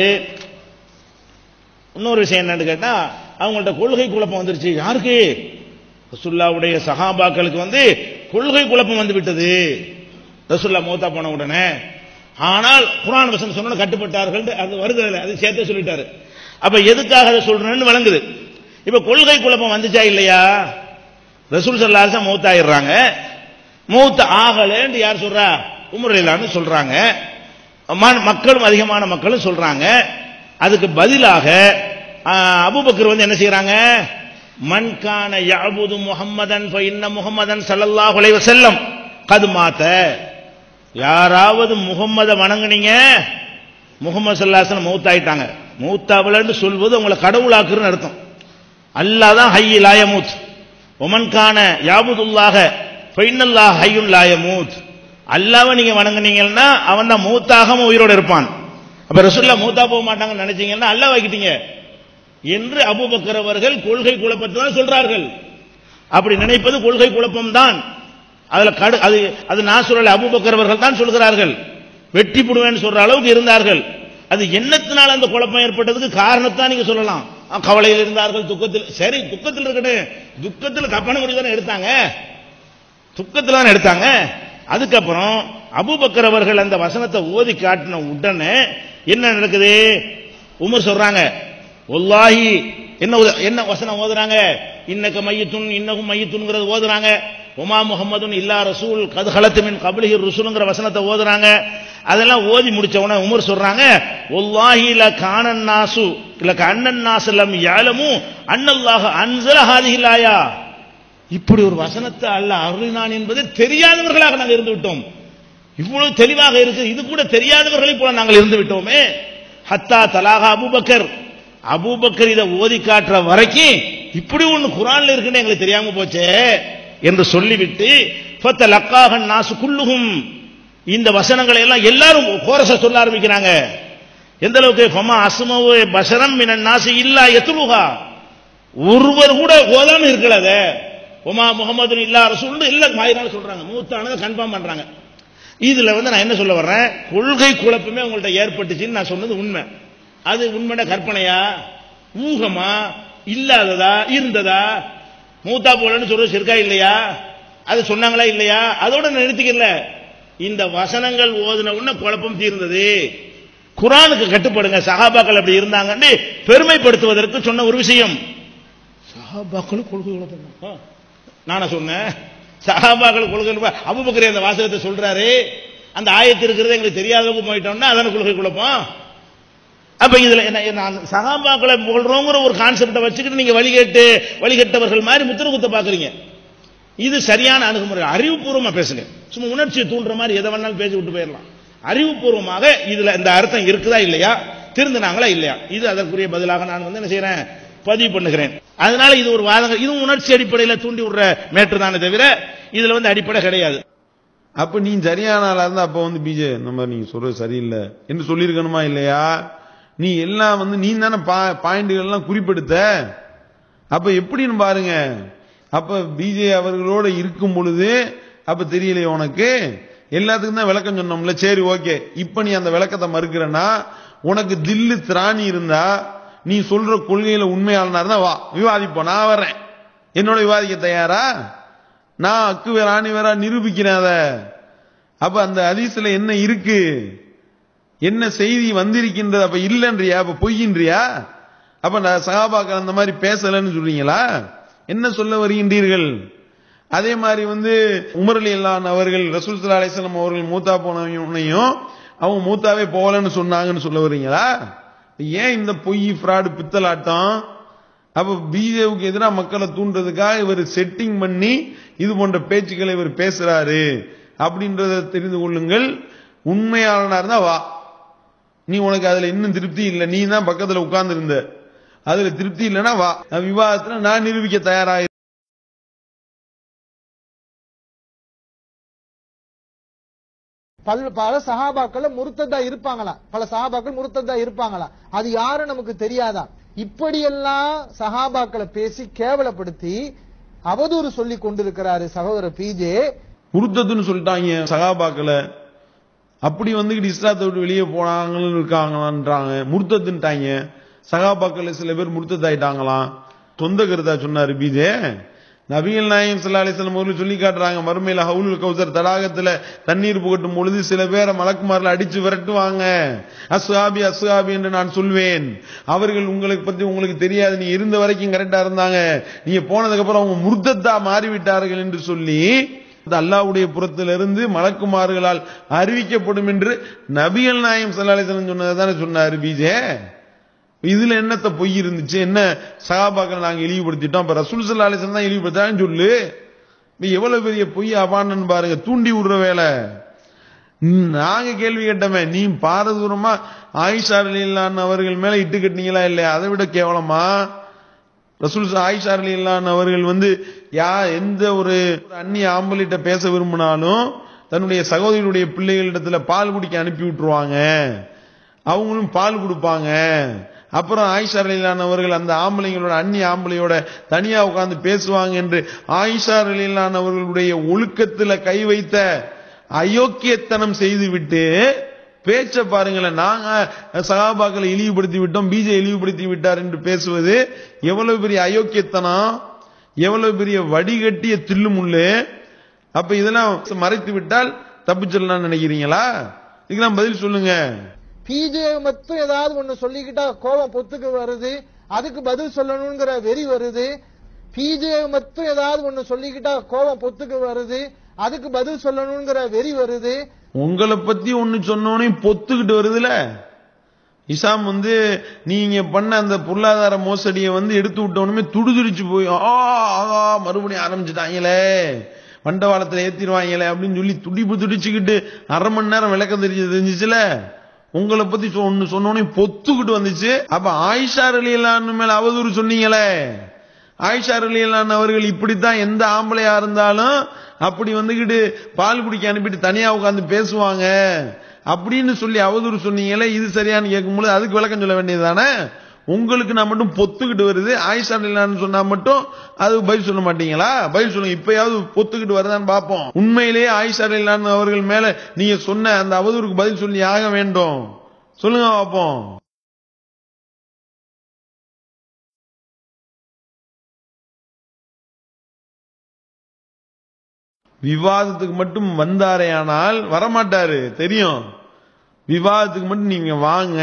இன்னொரு விஷயம் என்னன்னு கேட்டா அவங்கள்ட்ட கொள்கை குழப்பம் வந்துருச்சு யாருக்கு ரசுல்லாவுடைய சஹாபாக்களுக்கு வந்து கொள்கை குழப்பம் வந்து விட்டது ரசுல்லா மூத்தா போன உடனே ஆனால் குரான் வசனம் சொன்ன கட்டுப்பட்டார்கள் அது வருது அதுல, அது சேர்த்தே சொல்லிட்டாரு அப்ப எதுக்காக அதை சொல்றேன்னு வழங்குது இப்ப கொள்கை குழப்பம் வந்துச்சா இல்லையா ரசூல் சல்லாசம் மூத்தாயிடுறாங்க மூத்த ஆகலன்னு யார் சொல்றா உமரிலான்னு சொல்றாங்க ம- மக்களும் அதிகமான மக்களும் சொல்றாங்க அதுக்கு பதிலாக ஆ, அபூபக்கர் வந்து என்ன செய்யறாங்க மன்கான யாபுது முஹம்மதன் இன்ன முஹம்மதன் ஸல்லல்லாஹு அலைஹி வஸல்லம் கது மாத்த யாராவது முகம்மத வணங்குனீங்க முகமது சல்லாசன் மௌத்தாயிட்டாங்க மௌத்தாவலன்னு சொல்வது உங்களை கடவுளாக்குறன்னு அர்த்தம் அல்லாஹ் தான் ஹையி லாயமூத் ஒமன்கான யாபுதுல்லாக ஃபைனல்லாஹ் ஹையுல் லாயமூத் அல்லாவை நீங்க வணங்குனீங்கன்னா அவன் தான் மூத்தாகாம உயிரோட இருப்பான் அப்ப ரசூல்லா மூத்தா போக மாட்டாங்கன்னு நினைச்சீங்கன்னா அல்லாஹ் வைக்கிட்டீங்க என்று அபூபக்கர் அவர்கள் கொள்கை குழப்பத்தை தான் சொல்றார்கள் அப்படி நினைப்பது கொள்கை குழப்பம் தான் அதுல கடு அது அது நான் சொல்லல அபூபக்கர் அவர்கள் தான் சொல்கிறார்கள் வெட்டி போடுவேன்னு சொல்ற அளவுக்கு இருந்தார்கள் அது என்னத்தினால அந்த குழப்பம் ஏற்பட்டதுக்கு காரணத்தான் நீங்க சொல்லலாம் அஹ், கவலையில் இருந்தார்கள் துக்கத்தில் சரி துக்கத்தில் இருக்கட்டும் துக்கத்தில் தப்பான முடிவு தானே எடுத்தாங்க துக்கத்தில் தானே எடுத்தாங்க அதுக்கப்புறம் அபூபக்கர் அவர்கள் அந்த வசனத்தை ஓதி காட்டின உடனே என்ன நடக்குது உமர் சொல்றாங்க ஒல்லாஹி என்ன உத- என்ன வசனம் ஓதுறாங்க இன்னக்க மையத்துன் இன்னகும் மையத்துன்ங்கிறது ஓதுறாங்க உமா முகமதுன் இல்லா ரசூல் கது ஹலத்துமின் கபலிஹி ருசூலுங்கிற வசனத்தை ஓதுறாங்க அதெல்லாம் ஓதி முடிச்ச உடனே உமர் சொல்றாங்க ஒல்லாஹி ல கானன் நாசு இல்ல கண்ணன் நாசு லம் யாலமு அன்னல்லாஹ அன்சல ஹாதிஹில் ஆயா இப்படி ஒரு வசனத்தை அல்லாஹ் அருளினான் என்பது தெரியாதவர்களாக நாங்கள் இருந்து விட்டோம் இவ்வளவு தெளிவாக இருக்கு இது கூட தெரியாதவர்களைப் போல நாங்கள் இருந்து விட்டோமே ஹத்தா தலாகா அபூபக்கர் அபூபக்கர் இதை ஓதி காட்டுற வரைக்கும் இப்படி ஒண்ணு குரான்ல இருக்குன்னு எங்களுக்கு தெரியாம போச்சே என்று சொல்லிவிட்டு ஃபத்த லக்காகன் நாசு குல்லுகும் இந்த வசனங்களை எல்லாம் எல்லாரும் கோரச சொல்ல ஆரம்பிக்கிறாங்க எந்த அளவுக்கு ஃபமா அஸ்மவு பஷரம் மினன் நாசு இல்லா எத்துலுகா ஒருவர் கூட ஓதாம இருக்கல அத உமா முகமது இல்லா ரசூல் இல்ல மாயினால சொல்றாங்க மூத்தானதை கன்ஃபார்ம் பண்றாங்க இதுல வந்து நான் என்ன சொல்ல வர்றேன் கொள்கை குழப்பமே உங்கள்ட்ட ஏற்பட்டுச்சுன்னு நான் சொன்னது உண்மை அது உண்மையான கற்பனையா ஊகமா இல்லாததா இருந்ததா மூத்தா போலன்னு சொல்றது இருக்கா இல்லையா அது சொன்னாங்களா இல்லையா அதோட நான் நிறுத்திக்கல இந்த வசனங்கள் ஓதுன உடனே குழப்பம் தீர்ந்தது குரானுக்கு கட்டுப்படுங்க சஹாபாக்கள் அப்படி இருந்தாங்கன்னு பெருமைப்படுத்துவதற்கு சொன்ன ஒரு விஷயம் சஹாபாக்கள் கொள்கை குழப்பம் ஆ. நானா சொன்னேன் சஹாபாக்கள் கொள்கை குழப்பம். அபூபக்கர் அந்த வாசகத்தை சொல்றாரு அந்த ஆயத்து இருக்கிறது எங்களுக்கு தெரியாதவங்க போயிட்டோம்னா அதான கொள்கை குழப்பம் அப்ப இதுல என்ன நான் சகாபாக்களை புகழ்றோங்கிற ஒரு கான்செப்டை வச்சுக்கிட்டு நீங்க வழிகேட்டு வழிகட்டவர்கள் மாதிரி முத்திர குத்த பாக்குறீங்க இது சரியான அணுகுமுறை அறிவுபூர்வமா பேசுங்க சும்மா உணர்ச்சியை தூண்டுற மாதிரி எதை வேணாலும் பேசி விட்டு போயிடலாம் அறிவுபூர்வமாக இதுல இந்த அர்த்தம் இருக்குதா இல்லையா திருந்தினாங்களா இல்லையா இது அதற்குரிய பதிலாக நான் வந்து என்ன செய்யறேன் பதிவு பண்ணுகிறேன் அதனால இது ஒரு வாதங்கள் இதுவும் உணர்ச்சி அடிப்படையில் தூண்டி விடுற மேற்று தானே தவிர இதுல வந்து அடிப்படை கிடையாது அப்ப நீ சரியான ஆளா இருந்தா அப்ப வந்து பிஜே இந்த மாதிரி நீங்க சொல்றது சரியில்லை என்று சொல்லியிருக்கணுமா இல்லையா நீ எல்லாம் வந்து நீ தானே பாயிண்ட்கள் எல்லாம் குறிப்பெடுத்த அப்ப எப்படின்னு பாருங்க அப்ப பிஜே அவர்களோட இருக்கும் பொழுது அப்ப தெரியலையே உனக்கு எல்லாத்துக்கும் தான் விளக்கம் சொன்னோம்ல சரி ஓகே இப்ப நீ அந்த விளக்கத்தை மறுக்கிறனா உனக்கு தில்லு திராணி இருந்தா நீ சொல்ற கொள்கையில உண்மையாளனா இருந்தா வா விவாதிப்போம் நான் வர்றேன் என்னோட விவாதிக்க தயாரா நான் அக்கு வேற ஆணி வேற நிரூபிக்கிறேன் அத அப்ப அந்த ஹதீஸ்ல என்ன இருக்கு என்ன செய்தி வந்திருக்கின்றது அப்ப இல்லன்றியா அப்ப பொய்யின்றியா அப்ப நான் சகாபாக்கள் அந்த மாதிரி பேசலன்னு சொல்றீங்களா என்ன சொல்ல வருகின்றீர்கள் அதே மாதிரி வந்து உமர் அலி அல்லான் அவர்கள் ரசூல் சல்லா அலிஸ்லாம் அவர்கள் மூத்தா போனவனையும் அவங்க மூத்தாவே போகலன்னு சொன்னாங்கன்னு சொல்ல வர்றீங்களா ஏன் இந்த பொய் ஃப்ராடு பித்தலாட்டம் அப்ப பிஜேபிக்கு எதிராக மக்களை தூண்டுறதுக்காக இவர் செட்டிங் பண்ணி இது போன்ற பேச்சுக்களை இவர் பேசுறாரு அப்படின்றத தெரிந்து கொள்ளுங்கள் உண்மையாளனா இருந்தா வா நீ உனக்கு அதுல இன்னும் திருப்தி இல்லை நீ தான் பக்கத்துல உட்கார்ந்து இருந்த அதுல திருப்தி இல்லைன்னா வா விவாதத்துல நான் நிரூபிக்க தயாராக பல பல சஹாபாக்கள் முருத்ததா இருப்பாங்களா பல சஹாபாக்கள் முருத்ததா இருப்பாங்களா அது யாரும் நமக்கு தெரியாதா இப்படியெல்லாம் சஹாபாக்களை பேசி கேவலப்படுத்தி அவதூறு சொல்லி கொண்டிருக்கிறாரு சகோதரர் பிஜே உருத்தத்துன்னு சொல்லிட்டாங்க சகாபாக்களை அப்படி வந்துகிட்டு இஸ்லாத்தை விட்டு வெளியே போனாங்கன்னு இருக்காங்களான்றாங்க முர்த்தத்துன்ட்டாங்க சகாபாக்கள் சில பேர் முர்த்தத்தாயிட்டாங்களாம் சொந்த கருத்தா சொன்னாரு பிஜே நபிகள் நாயம் சல்லா அலிஸ்லாம் அவர்கள் சொல்லி காட்டுறாங்க மறுமையில ஹவுலுல் கௌசர் தடாகத்துல தண்ணீர் புகட்டும் பொழுது சில பேரை மலக்குமாரில் அடிச்சு விரட்டுவாங்க அஸ்ஹாபி அஸ்ஹாபி என்று நான் சொல்வேன் அவர்கள் உங்களுக்கு பத்தி உங்களுக்கு தெரியாது நீ இருந்த வரைக்கும் கரெக்டா இருந்தாங்க நீங்க போனதுக்கு அப்புறம் அவங்க முர்த்தத்தா மாறிவிட்டார்கள் என்று சொல்லி அது அல்லாவுடைய புறத்திலிருந்து மலக்குமார்களால் அறிவிக்கப்படும் என்று நபிகள் நாயம் சல்லா அலிஸ்லாம் சொன்னதை தானே சொன்னாரு பிஜே இதுல என்னத்த பொய் இருந்துச்சு என்ன சகாபாக்கள் நாங்க இழிவுபடுத்திட்டோம் அப்ப ரசூல் சல்லா அலிஸ்லாம் தான் இழிவுபடுத்தான்னு சொல்லு இப்ப எவ்வளவு பெரிய பொய் அபான்னு பாருங்க தூண்டி விடுற வேலை ம், நாங்க கேள்வி கேட்டோமே நீ பாரதூரமா ஆயிஷா அலிலான் அவர்கள் மேல இட்டு கட்டினீங்களா இல்லையா அதை விட கேவலமா ரசூல் ச- ஆயிஷா அலிலான் அவர்கள் வந்து யா எந்த ஒரு அந்நிய ஆம்பளிட்ட பேச விரும்பினாலும் தன்னுடைய சகோதரியுடைய பிள்ளைகளிடத்துல பால் குடிக்க அனுப்பி விட்டுருவாங்க அவங்களும் பால் கொடுப்பாங்க அப்புறம் ஆயிஷா அலிலான் அவர்கள் அந்த ஆம்பளைங்களோட அந்நிய ஆம்பளையோட தனியா உட்கார்ந்து பேசுவாங்க என்று ஆயிஷா அலிலான் அவர்களுடைய ஒழுக்கத்துல கை வைத்த அயோக்கியத்தனம் செய்துவிட்டு பேச்ச பாருங்களேன் நாங்க சகாபாக்களை இழிவுபடுத்தி விட்டோம் பிஜே இழிவுபடுத்தி விட்டார் என்று பேசுவது எவ்வளவு பெரிய அயோக்கியத்தனம் எவ்வளவு பெரிய வடிகட்டிய தில்லுமுள்ளு அப்ப இதெல்லாம் மறைத்து விட்டால் தப்பிச்சிடலாம் நினைக்கிறீங்களா இதுக்கெல்லாம் பதில் சொல்லுங்க பிஜே மட்டும் ஏதாவது ஒண்ணு சொல்லிக்கிட்டா கோபம் பொத்துக்கு வருது அதுக்கு பதில் சொல்லணுங்கிற வெறி வருது பிஜே மட்டும் ஏதாவது ஒண்ணு சொல்லிக்கிட்டா கோபம் பொத்துக்கு வருது அதுக்கு பதில் சொல்லணுங்கிற வெறி வருது உங்களை பத்தி ஒண்ணு சொன்னோனே பொத்துக்கிட்டு வருதுல இசாம் வந்து நீங்க பண்ண அந்த பொருளாதார மோசடியை வந்து எடுத்து விட்டோனுமே துடிதுடிச்சு போய் ஆ ஆகா மறுபடியும் ஆரம்பிச்சுட்டாங்களே வண்டவாளத்துல ஏத்திடுவாங்களே அப்படின்னு சொல்லி துடிப்பு துடிச்சுக்கிட்டு அரை மணி நேரம் விளக்கம் தெரிஞ்சு தெரிஞ்சுச்சுல உங்களை பத்தி சொ- ஒண்ணு சொன்னோனே பொத்துக்கிட்டு வந்துச்சு அப்ப ஆயிஷா ரலியல்லான்னு மேல அவதூறு சொன்னீங்களே ஆயிஷா ரலியல்லான் அவர்கள் இப்படித்தான் எந்த ஆம்பளையா இருந்தாலும் அப்படி வந்துகிட்டு பால் குடிக்க அனுப்பிட்டு தனியா உட்கார்ந்து பேசுவாங்க அப்படின்னு சொல்லி அவதூறு சொன்னீங்களே இது சரியான்னு கேட்கும்போது அதுக்கு விளக்கம் சொல்ல வேண்டியதுதானே உங்களுக்கு நான் மட்டும் பொத்துக்கிட்டு வருது ஆயிஷா ரலியல்லான்னு சொன்னா மட்டும் அது பதில் சொல்ல மாட்டீங்களா பதில் சொல்லுங்க இப்பயாவது பொத்துக்கிட்டு வருதான்னு பார்ப்போம் உண்மையிலேயே ஆயிஷா ரலியல்லான் அவர்கள் மேல நீங்க சொன்ன அந்த அவதூறுக்கு பதில் சொல்லி ஆக வேண்டும் சொல்லுங்க பார்ப்போம் விவாதத்துக்கு மட்டும் வந்தாரேயானால் வரமாட்டாரு தெரியும் விவாதத்துக்கு மட்டும் நீங்க வாங்க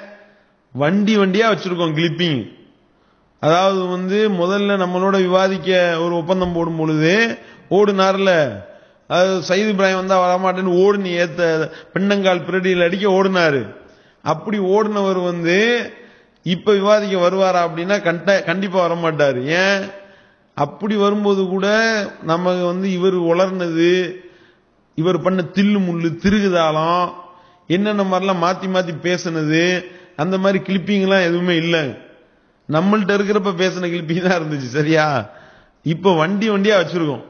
வண்டி வண்டியா வச்சிருக்கோம் கிளிப்பிங் அதாவது வந்து முதல்ல நம்மளோட விவாதிக்க ஒரு ஒப்பந்தம் போடும் பொழுது ஓடுனார்ல அது சைது இப்ராஹிம் வந்தா வரமாட்டேன்னு ஓடுனி ஏத்த பின்னங்கால் பிரடியில் அடிக்க ஓடுனாரு அப்படி ஓடுனவர் வந்து இப்ப விவாதிக்க வருவாரா அப்படின்னா கண்ட- கண்டிப்பா வரமாட்டாரு ஏன் அப்படி வரும்போது கூட நமக்கு வந்து இவர் உளர்னது இவர் பண்ண தில்லு முள்ளு திருகுதாளம் என்னென்ன மாதிரிலாம் மாத்தி மாத்தி பேசுனது அந்த மாதிரி கிளிப்பிங்லாம் எதுவுமே இல்லை நம்மள்ட்ட இருக்கிறப்ப பேசின கிளிப்பிங் தான் இருந்துச்சு சரியா இப்ப வண்டி வண்டியா வச்சிருக்கோம்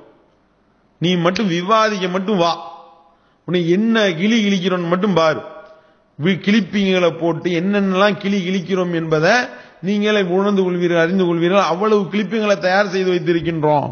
நீ மட்டும் விவாதிக்க மட்டும் வா உன்னை என்ன கிளி கிழிக்கிறோன்னு மட்டும் பாரு வி- கிளிப்பிங்களை போட்டு என்னென்னலாம் கிளி கிழிக்கிறோம் என்பதை நீங்களே உணர்ந்து கொள்வீர்கள் அறிந்து கொள்வீர்கள் அவ்வளவு கிளிப்பிங்களை தயார் செய்து வைத்திருக்கின்றோம்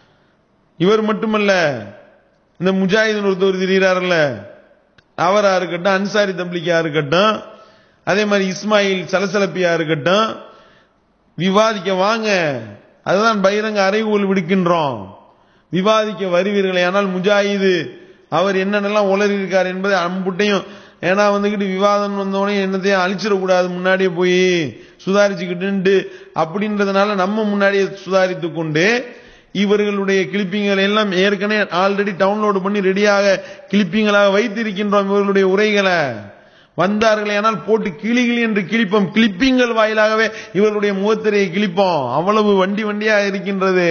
இவர் மட்டுமல்ல இந்த முஜாஹிதன் ஒருத்தர் திரிகிறார்ல அவரா இருக்கட்டும் அன்சாரி தம்பிக்கா இருக்கட்டும் அதே மாதிரி இஸ்மாயில் சலசலப்பியா இருக்கட்டும் விவாதிக்க வாங்க அதுதான் பகிரங்க அறைகூல் விடுக்கின்றோம் விவாதிக்க வருவீர்களே ஆனால் முஜாஹிது அவர் என்னென்னலாம் உளறி இருக்கார் என்பதை அம்புட்டையும் ஏன்னா வந்துகிட்டு விவாதம் வந்தோடனே என்னத்தையும் அழிச்சிடக்கூடாது முன்னாடியே போய் சுதாரிச்சுக்கிட்டு அப்படின்றதுனால நம்ம முன்னாடியே சுதாரித்து கொண்டு இவர்களுடைய கிளிப்பிங்களை எல்லாம் ஏற்கனவே ஆல்ரெடி டவுன்லோடு பண்ணி ரெடியாக கிளிப்பிங்களாக வைத்திருக்கின்றோம் இவர்களுடைய உரைகளை வந்தார்களே ஆனால் போட்டு கிளி கிளி என்று கிழிப்போம் கிளிப்பிங்கள் வாயிலாகவே இவர்களுடைய முகத்திரையை கிழிப்போம் அவ்வளவு வண்டி வண்டியா இருக்கின்றது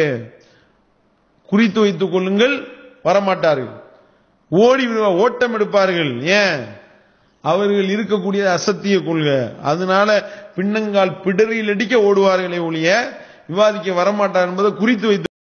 குறித்து வைத்துக் கொள்ளுங்கள் வரமாட்டார்கள் ஓடி விடுவா- ஓட்டம் எடுப்பார்கள் ஏன் அவர்கள் இருக்கக்கூடிய அசத்திய கொள்கை அதனால பின்னங்கால் பிடரில் அடிக்க ஓடுவார்களே ஒழிய விவாதிக்க வரமாட்டார் என்பதை குறித்து வைத்து